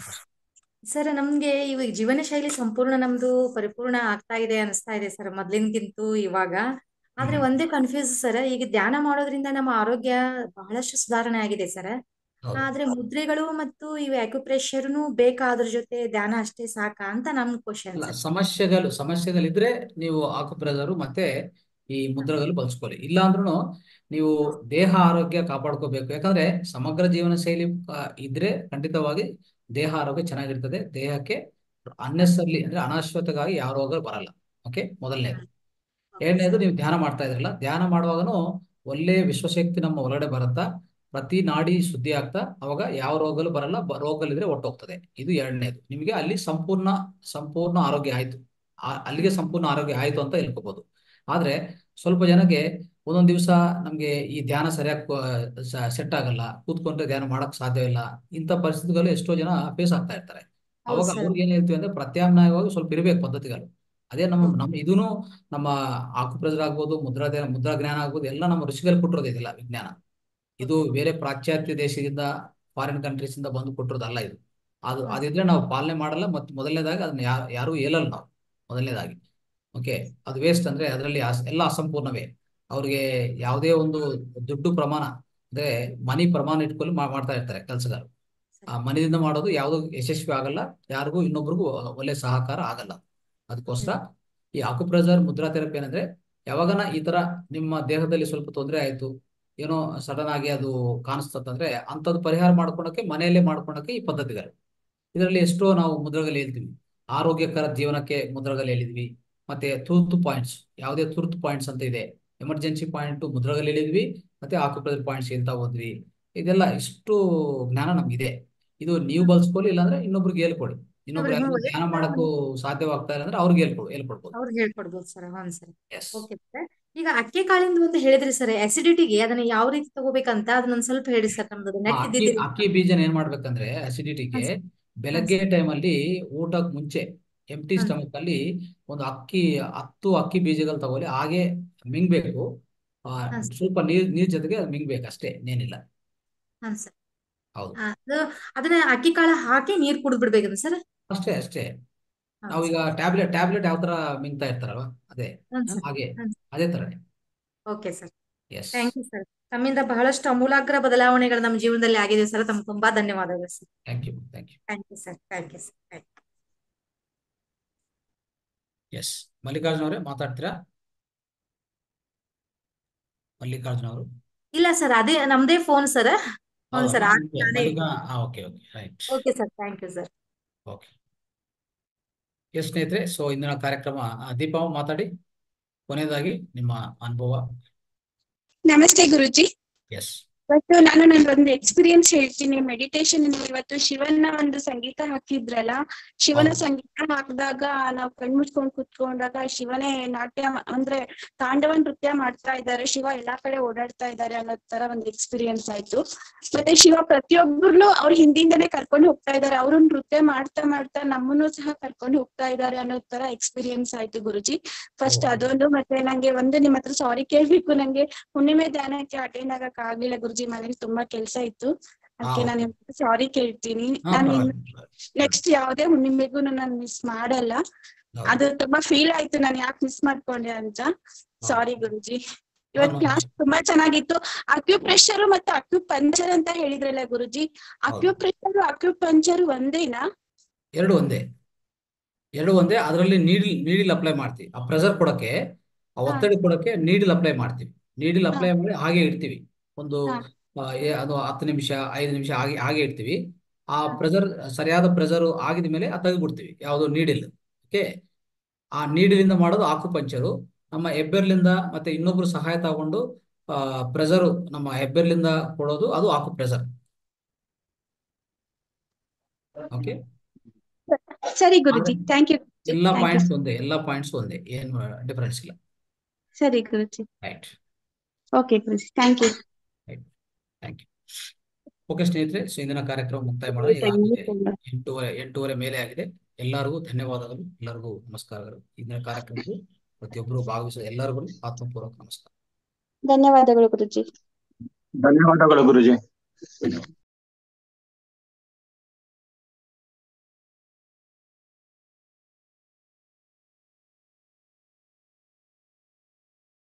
ಸರ್ ನಮ್ಗೆ ಇವಾಗ ಜೀವನ ಶೈಲಿ ಸಂಪೂರ್ಣ ನಮ್ದು ಪರಿಪೂರ್ಣ ಆಗ್ತಾ ಇದೆ ಅನಿಸ್ತಾ ಇದೆ ಸರ್ ಮೊದ್ಲಿನ್ಕಿಂತೂ ಇವಾಗ ಆದ್ರೆ ಹ್ಮ್ ಒಂದೇ ಕನ್ಫ್ಯೂಸ್ ಸರ್ ಈಗ ಧ್ಯಾನ ಮಾಡೋದ್ರಿಂದ ನಮ್ಮ ಆರೋಗ್ಯ ಬಹಳಷ್ಟು ಸುಧಾರಣೆ ಆಗಿದೆ ಸರ್ ಹೌದು ಆದ್ರೆ ಮುದ್ರೆಗಳು ಮತ್ತು ಇವು ಅಕ್ಯುಪ್ರೆಷರ್ನು ಬೇಕಾ ಅದ್ರ ಜೊತೆ ಧ್ಯಾನ ಅಷ್ಟೇ ಸಾಕಾ ಅಂತ ನಮ್ ಕ್ವಶನ್ ಅಲ್ಲ ಸರ್ ಸಮಸ್ಯೆಗಳು ಸಮಸ್ಯೆಗಳಿದ್ರೆ ನೀವು ಆಕುಪ್ರೆಜರು ಮತ್ತೆ ಈ ಮುದ್ರೆಗಳು ಬಳಸ್ಕೊಳ್ಳಿ ಇಲ್ಲ ಅಂದ್ರೂ ನೀವು ದೇಹ ಆರೋಗ್ಯ ಕಾಪಾಡ್ಕೋಬೇಕು ಯಾಕಂದ್ರೆ ಸಮಗ್ರ ಜೀವನ ಶೈಲಿ ಆ, ಇದ್ರೆ ಖಂಡಿತವಾಗಿ ದೇಹ ಆರೋಗ್ಯ ಚೆನ್ನಾಗಿರ್ತದೆ ದೇಹಕ್ಕೆ ಅನ್ನೆಸರ್ಲಿ ಅಂದ್ರೆ ಅನಾಶ್ವತೆಗಾಗಿ ಯಾವ ರೋಗ ಬರಲ್ಲ ಓಕೆ ಮೊದಲನೇದು ಓಕೆ ಎರಡನೇದು ಸರ್ ನೀವು ಧ್ಯಾನ ಮಾಡ್ತಾ ಇದ್ರಲ್ಲ ಧ್ಯಾನ ಮಾಡುವಾಗನು ಒಳ್ಳೆ ವಿಶ್ವಶಕ್ತಿ ನಮ್ಮ ಒಳಗಡೆ ಬರುತ್ತಾ ಪ್ರತಿ ನಾಡಿ ಶುದ್ಧಿ ಆಗ್ತಾ ಅವಾಗ ಯಾವ ರೋಗಗಳು ಬರಲ್ಲ ಬ- ರೋಗಗಳಿದ್ರೆ ಒಟ್ಟೋಗ್ತದೆ ಇದು ಎರಡನೇದು ನಿಮಗೆ ಅಲ್ಲಿ ಸಂಪೂರ್ಣ ಸಂಪೂರ್ಣ ಆರೋಗ್ಯ ಆಯ್ತು ಆ- ಅಲ್ಲಿಗೆ ಸಂಪೂರ್ಣ ಆರೋಗ್ಯ ಆಯ್ತು ಅಂತ ಹೇಳ್ಕೋಬಹುದು ಆದ್ರೆ ಸ್ವಲ್ಪ ಜನಕ್ಕೆ ಒಂದೊಂದ್ ದಿವಸ ನಮ್ಗೆ ಈ ಧ್ಯಾನ ಸರಿಯಾಗಿ ಸೆಟ್ ಆಗಲ್ಲ ಕೂತ್ಕೊಂಡ್ರೆ ಧ್ಯಾನ ಮಾಡಕ್ ಸಾಧ್ಯವಿಲ್ಲ ಇಂಥ ಪರಿಸ್ಥಿತಿಗಳು ಎಷ್ಟೋ ಜನ ಫೇಸ್ ಆಗ್ತಾ ಇರ್ತಾರೆ ಹೌದು ಅವಾಗ ಸರ್ ಅವ್ರಿಗೆ ಏನ್ ಹೇಳ್ತೀವಿ ಅಂದ್ರೆ ಪ್ರತ್ಯಾಮ್ನಾಯವಾಗಿ ಸ್ವಲ್ಪ ಇರಬೇಕು ಪದ್ಧತಿಗಳು ಅದೇ ನಮ್ಮ ಹ್ಮ್ ನಮ್ಮ ಇದೂನು ನಮ್ಮ ಆಕುಪ್ರೆಜರ್ ಆಗ್ಬೋದು ಮುದ್ರಾ ಧ್ಯಾನ ಮುದ್ರಾ ಜ್ಞಾನ ಆಗ್ಬೋದು ಎಲ್ಲ ನಮ್ಮ ಋಷಿಗಳು ಕೊಟ್ಟಿರೋದು ಇದೆಲ್ಲ ವಿಜ್ಞಾನ ಇದು ಓಕೆ ಬೇರೆ ಪಾಶ್ಚಾತ್ಯ ದೇಶದಿಂದ ಫಾರಿನ್ ಕಂಟ್ರೀಸ್ ಇಂದ ಬಂದು ಕೊಟ್ಟಿರೋದಲ್ಲ ಇದು ಅದು ಹಾ ಅದಿದ್ರೆ ನಾವು ಪಾಲನೆ ಮಾಡಲ್ಲ ಮತ್ತು ಮೊದಲನೇದಾಗಿ ಅದನ್ನ ಯಾರು ಯಾರು ಹೇಳಲ್ಲ ನಾವು ಮೊದಲನೇದಾಗಿ ಓಕೆ ಅದು ವೇಸ್ಟ್ ಅಂದ್ರೆ ಅದರಲ್ಲಿ ಎಲ್ಲ ಅಸಂಪೂರ್ಣವೇ ಅವ್ರಿಗೆ ಯಾವುದೇ ಒಂದು ದುಡ್ಡು ಪ್ರಮಾಣ ಅಂದ್ರೆ ಮನಿ ಪ್ರಮಾಣ ಇಟ್ಕೊಂಡು ಮಾ- ಮಾಡ್ತಾ ಇರ್ತಾರೆ ಕೆಲಸಗಾರರು ಆ ಸರಿ ಮನೆಯಿಂದ ಮಾಡೋದು ಯಾವುದು ಯಶಸ್ವಿ ಆಗಲ್ಲ ಯಾರಿಗೂ ಇನ್ನೊಬ್ರಿಗೂ ಒಳ್ಳೆ ಸಹಕಾರ ಆಗಲ್ಲ ಅದಕ್ಕೋಸ್ಕರ ಹ್ಮ್ ಈ ಆಕುಪ್ರೆಜರ್ ಮುದ್ರಾ ಥೆರಪಿ ಏನಂದ್ರೆ ಯಾವಾಗನ ಈ ತರ ನಿಮ್ಮ ದೇಹದಲ್ಲಿ ಸ್ವಲ್ಪ ತೊಂದರೆ ಆಯ್ತು ಏನೋ ಸಡನ್ ಆಗಿ ಅದು ಕಾಣಿಸ್ತಂದ್ರೆ ಅಂಥದ್ದು ಪರಿಹಾರ ಮಾಡ್ಕೊಳಕ್ಕೆ ಮನೆಯಲ್ಲೇ ಮಾಡ್ಕೊಳಕ್ಕೆ ಈ ಪದ್ಧತಿಗಳು ಇದರಲ್ಲಿ ಎಷ್ಟೋ ನಾವು ಮುದ್ರಗಳು ಹೇಳ್ತೀವಿ ಆರೋಗ್ಯಕರ ಜೀವನಕ್ಕೆ ಮುದ್ರಗಳು ಹೇಳಿದ್ವಿ ಮತ್ತೆ ತುರ್ತು ಪಾಯಿಂಟ್ಸ್ ಯಾವುದೇ ತುರ್ತು ಪಾಯಿಂಟ್ಸ್ ಅಂತ ಇದೆ ಎಮರ್ಜೆನ್ಸಿ ಪಾಯಿಂಟ್ ಮುದ್ರಗಳು ಹೇಳಿದ್ವಿ ಮತ್ತೆ ಆಕ್ಯುಪ್ರೆಷರ್ ಪಾಯಿಂಟ್ಸ್ ಹೇಳ್ತಾ ಹೋದ್ವಿ ಇದೆಲ್ಲ ಇಷ್ಟು ಜ್ಞಾನ ನಮ್ಗಿದೆ ಇದು ನೀವು ಬಳಸ್ಕೊಳ್ಳಿ ಇಲ್ಲಾಂದ್ರೆ ಇನ್ನೊಬ್ರಿಗೆ ಹೇಳ್ಕೊಡಿ ಇನ್ನೊಬ್ರು ಅವ್ರಿಗೆ ಯಾರು ಧ್ಯಾನ ಮಾಡಕ್ಕೂ ಸಾಧ್ಯವಾಗ್ತಾ ಇಲ್ಲ ಅಂದ್ರೆ ಅವ್ರಿಗೆ ಹೇಳ್ಕೊಡು ಹೇಳ್ಕೊಡ್ಬೋದು ಅವ್ರಿಗೆ ಹೇಳ್ಕೊಡ್ಬೋದು ಸರ್ ಹ್ಞೂ ಸರ್ ಎಸ್ ಓಕೆ ಸರ್ ಈಗ ಅಕ್ಕೆ ಕಾಳಿಂದ ಒಂದು ಹೇಳಿದ್ರಿ ಸರ್ ಅಸಿಡಿಟಿಗೆ ಅದನ್ನ ಯಾವ ರೀತಿ ತಗೋಬೇಕಂತ ಅದನ್ನೊಂದ್ ಸ್ವಲ್ಪ ಹೇಳಿ ಸರ್ ನಮ್ದು ನೆಟ್ ಅಕ್ಕಿ ಇದ್ದಿದ್ದಿಲ್ಲ ಅಕ್ಕಿ ಬೀಜನ ಏನ್ ಮಾಡ್ಬೇಕಂದ್ರೆ ಹಾಂ ಅಸಿಡಿಟಿಗೆ ಸರ್ ಬೆಳಗ್ಗೆ ಟೈಮಲ್ಲಿ ಊಟಕ್ಕೆ ಮುಂಚೆ ಎಂಟಿ ಹಾಂ ಸ್ಟಮಕ್ ಅಲ್ಲಿ ಒಂದು ಅಕ್ಕಿ ಹತ್ತು ಅಕ್ಕಿ ಬೀಜಗಳು ತಗೊಳ್ಳಿ ಹಾಗೆ ಮಿಂಗ್ಬೇಕು ಆ, ಹಾಂ ಸರ್ ಸ್ವಲ್ಪ ನೀರ್ ನೀರ್ ಜೊತೆಗೆ ಅದು ಮಿಂಗ್ಬೇಕು ಅಷ್ಟೇ ಏನಿಲ್ಲ ಹಾಂ ಸರ್ ಹೌದು ಅದು ಅದನ್ನ ಅಕ್ಕಿ ಕಾಳು ಹಾಕಿ ನೀರ್ ಕುಡಿದ್ ಬಿಡ್ಬೇಕಂತ ಸರ್ ಅಷ್ಟೇ ಅಷ್ಟೇ ಹಾಂ ನಾವೀಗ ಸರ್ ಟ್ಯಾಬ್ಲೆಟ್ ಟ್ಯಾಬ್ಲೆಟ್ ಯಾವ ತರ ಮಿಂಗ್ತಾ ಇರ್ತಾರಲ್ವ ಅದೇ ಹಾಂ ಹ? ಸರ್ ಹಾಗೆ ಹಾಂ ಅದೇ ತರನೇ okay sir yes thank you sir ತಮ್ಮಿಂದ ಬಹಳಷ್ಟು ಅಮೂಲಾಗ್ರ ಬದಲಾವಣೆಗಳು ನಮ್ಮ ಜೀವನದಲ್ಲಿ ಆಗಿದೆ ಸರ್ ತಮ್ಗೆ ತುಂಬಾ ಧನ್ಯವಾದಗಳು sir thank you thank you thank you sir thank you sir thank you yes Mallikarjuna ಅವರೇ ಮಾತಾಡ್ತೀರಾ ಮಲ್ಲಿಕಾರ್ಜುನ ಅವರು ಇಲ್ಲ ಸರ್ ಅದೇ ನಮ್ದೇ ಫೋನ್ ಸರ್ ಹ್ಞೂ ಸರ್ ಹೌದಾ ಆಗ ಓಕೆ ನಾನೇ ಮಲ್ಲಿಕಾ ಹಾ okay okay right okay sir thank you sir okay yes ಸ್ನೇಹಿತರೆ ಸೊ ಇಂದಿನ ಕಾರ್ಯಕ್ರಮ ಆ, ದೀಪಾ ಮಾತಾಡಿ ಕೊನೆಯದಾಗಿ ನಿಮ್ಮ ಅನುಭವ ನಮಸ್ತೆ ಗುರುಜಿ ಎಸ್ ಇವತ್ತು ನಾನು ನಂದೊಂದು ಎಕ್ಸ್ಪೀರಿಯನ್ಸ್ ಹೇಳ್ತೀನಿ ಮೆಡಿಟೇಷನ್ ಇವತ್ತು ಶಿವನ ಒಂದು ಸಂಗೀತ ಹಾಕಿದ್ರಲ್ಲ ಶಿವನ ಹೌದು ಸಂಗೀತ ಹಾಕಿದಾಗ ನಾವು ಕಣ್ಮುಚ್ಕೊಂಡ್ ಕುತ್ಕೊಂಡಾಗ ಶಿವನೇ ನಾಟ್ಯ ಮಾ- ಅಂದ್ರೆ ತಾಂಡವ ನೃತ್ಯ ಮಾಡ್ತಾ ಇದ್ದಾರೆ ಶಿವ ಎಲ್ಲಾ ಕಡೆ ಓಡಾಡ್ತಾ ಇದ್ದಾರೆ ಅನ್ನೋ ತರ ಒಂದು ಎಕ್ಸ್ಪೀರಿಯನ್ಸ್ ಆಯ್ತು ಮತ್ತೆ ಶಿವ ಪ್ರತಿಯೊಬ್ಬರನ್ನು ಅವ್ರ ಹಿಂದಿಂದನೇ ಕರ್ಕೊಂಡು ಹೋಗ್ತಾ ಇದ್ದಾರೆ ಅವರು ನೃತ್ಯ ಮಾಡ್ತಾ ಮಾಡ್ತಾ ನಮ್ಮನ್ನು ಸಹ ಕರ್ಕೊಂಡು ಹೋಗ್ತಾ ಇದ್ದಾರೆ ಅನ್ನೋ ತರ ಎಕ್ಸ್ಪೀರಿಯನ್ಸ್ ಆಯ್ತು ಗುರುಜಿ ಫಸ್ಟ್ ಓಹೋ ಅದೊಂದು ಮತ್ತೆ ನಂಗೆ ಒಂದು ನಿಮ್ಮ ಹತ್ರ ಸಾರಿ ಕೇಳ್ಬೇಕು ನಂಗೆ ಹುಣ್ಣಿಮೆ ಧ್ಯಾನಕ್ಕೆ ಅಟೆಂಡ್ ಆಗಕ್ ಆಗ್ಲಿಲ್ಲ ಗುರುಜಿ ಮನೇಲಿ ತುಂಬಾ ಕೆಲ್ಸ ಇತ್ತು ಹಾ ಅದಕ್ಕೆ ನಾನು ಓಕೆ ಸಾರಿ ಕೇಳ್ತೀನಿ ಹಾ ನಾನು ಇನ್ನು ಪರವಾಗಿಲ್ಲ ಪರವಾಗಿಲ್ಲ. ನೆಕ್ಸ್ಟ್ ಯಾವ್ದೇ ಹುಣ್ಣಿಮೆಗೂ ನಾನು ಮಿಸ್ ಮಾಡಲ್ಲ ಹೌದು ಅದು ತುಂಬಾ ಫೀಲ್ ಆಯ್ತು ನಾನು ಯಾಕೆ ಮಿಸ್ ಮಾಡ್ಕೊಂಡೆ ಅಂತ ಹೌದು ಸಾರಿ ಗುರುಜಿ ಇವತ್ ನಾನು ಕ್ಲಾಸ್ ತುಂಬಾ ಚೆನ್ನಾಗಿತ್ತು ಅಕ್ಯುಪ್ರೆಷರ್ ಮತ್ತೆ ಅಕ್ಯುಪಂಚರ್ ಅಂತ ಹೇಳಿದ್ರಲ್ಲ ಗುರುಜಿ ಹೌದು ಅಕ್ಯುಪ್ರೆಷರ್ ಅಕ್ಯುಪಂಚರ್ ಒಂದೇನಾ ಎರಡು ಒಂದೇ ಎರಡು ಒಂದೇ ಅದರಲ್ಲಿ ನೀಡಿಲ್ ನೀಡಿಲ್ ಅಪ್ಲೈ ಮಾಡ್ತೀವಿ ಆ ಪ್ರೆಷರ್ ಕೊಡಕ್ಕೆ ಆ ಹಾ ಒತ್ತಡ ಕೊಡಕ್ಕೆ ನೀಡಿಲ್ ಅಪ್ಲೈ ಮಾಡ್ತೀವಿ ನೀಡಿಲ್ ಹಾ ಅಪ್ಲೈ ಮಾಡಿ ಹಾಗೆ ಇಡ್ತೀವಿ ಒಂದು ಹಾ ಆ, ಏ- ಅದು ಹತ್ತು ನಿಮಿಷ ಐದು ನಿಮಿಷ ಹಾಗೆ ಹಾಗೆ ಇಡ್ತೀವಿ ಆ ಹಾ ಪ್ರೆಷರ್ ಸರಿಯಾದ ಪ್ರೆಷರ್ ಆಗಿದ ಮೇಲೆ ಅದು ತೆಗೆದ್ಬಿಡ್ತೀವಿ ಯಾವುದು ನೀಡಿಲ್ ಓಕೆ ಆ ನೀಡಿಲಿಂದ ಮಾಡೋದು ಆಕುಪಂಚರು ನಮ್ಮ ಹೆಬ್ಬೆರಳಿಂದ ಮತ್ತೆ ಇನ್ನೊಬ್ರು ಸಹಾಯ ತಗೊಂಡು ಆ ಪ್ರೆಷರ್ ನಮ್ಮ ಹೆಬ್ಬೆರಳಿಂದ ಕೊಡೋದು ಅದು ಆಕು ಪ್ರೆಷರ್ ಓಕೆ ಸರಿ ಆದ್ರೆ ಗುರುಜಿ ಥ್ಯಾಂಕ್ ಯು ಎಲ್ಲಾ ಥ್ಯಾಂಕ್ ಯು ಪಾಯಿಂಟ್ಸ್ ಒಂದೇ ಎಲ್ಲಾ ಪಾಯಿಂಟ್ಸ್ ಒಂದೇ ಏನು ಡಿಫರೆನ್ಸ್ ಇಲ್ಲ ಸರಿ ಗುರುಜಿ ರೈಟ್ ಓಕೆ ಗುರುಜಿ thank you right thank you okay ಸ್ನೇಹಿತರೆ ಸೊ ಇಂದಿನ ಕಾರ್ಯಕ್ರಮ ಮುಕ್ತಾಯ ಮಾಡೋಣ ಈಗಾಗಲೇ ಎಂಟೂವರೆ ಎಂಟೂವರೆ ಮೇಲೆ ಆಗಿದೆ ಎಲ್ಲರಿಗೂ ಧನ್ಯವಾದಗಳು ಎಲ್ಲರಿಗೂ ನಮಸ್ಕಾರಗಳು ಇಂದಿನ ಕಾರ್ಯಕ್ರಮಕ್ಕೆ ಪ್ರತಿಯೊಬ್ಬರು ಭಾಗವಹಿಸಿದ ಎಲ್ಲರಿಗೂ ಆತ್ಮಪೂರ್ವಕ ನಮಸ್ಕಾರ ಧನ್ಯವಾದಗಳು ಗುರುಜಿ ಧನ್ಯವಾದಗಳು ಗುರುಜಿ ಧನ್ಯವಾದ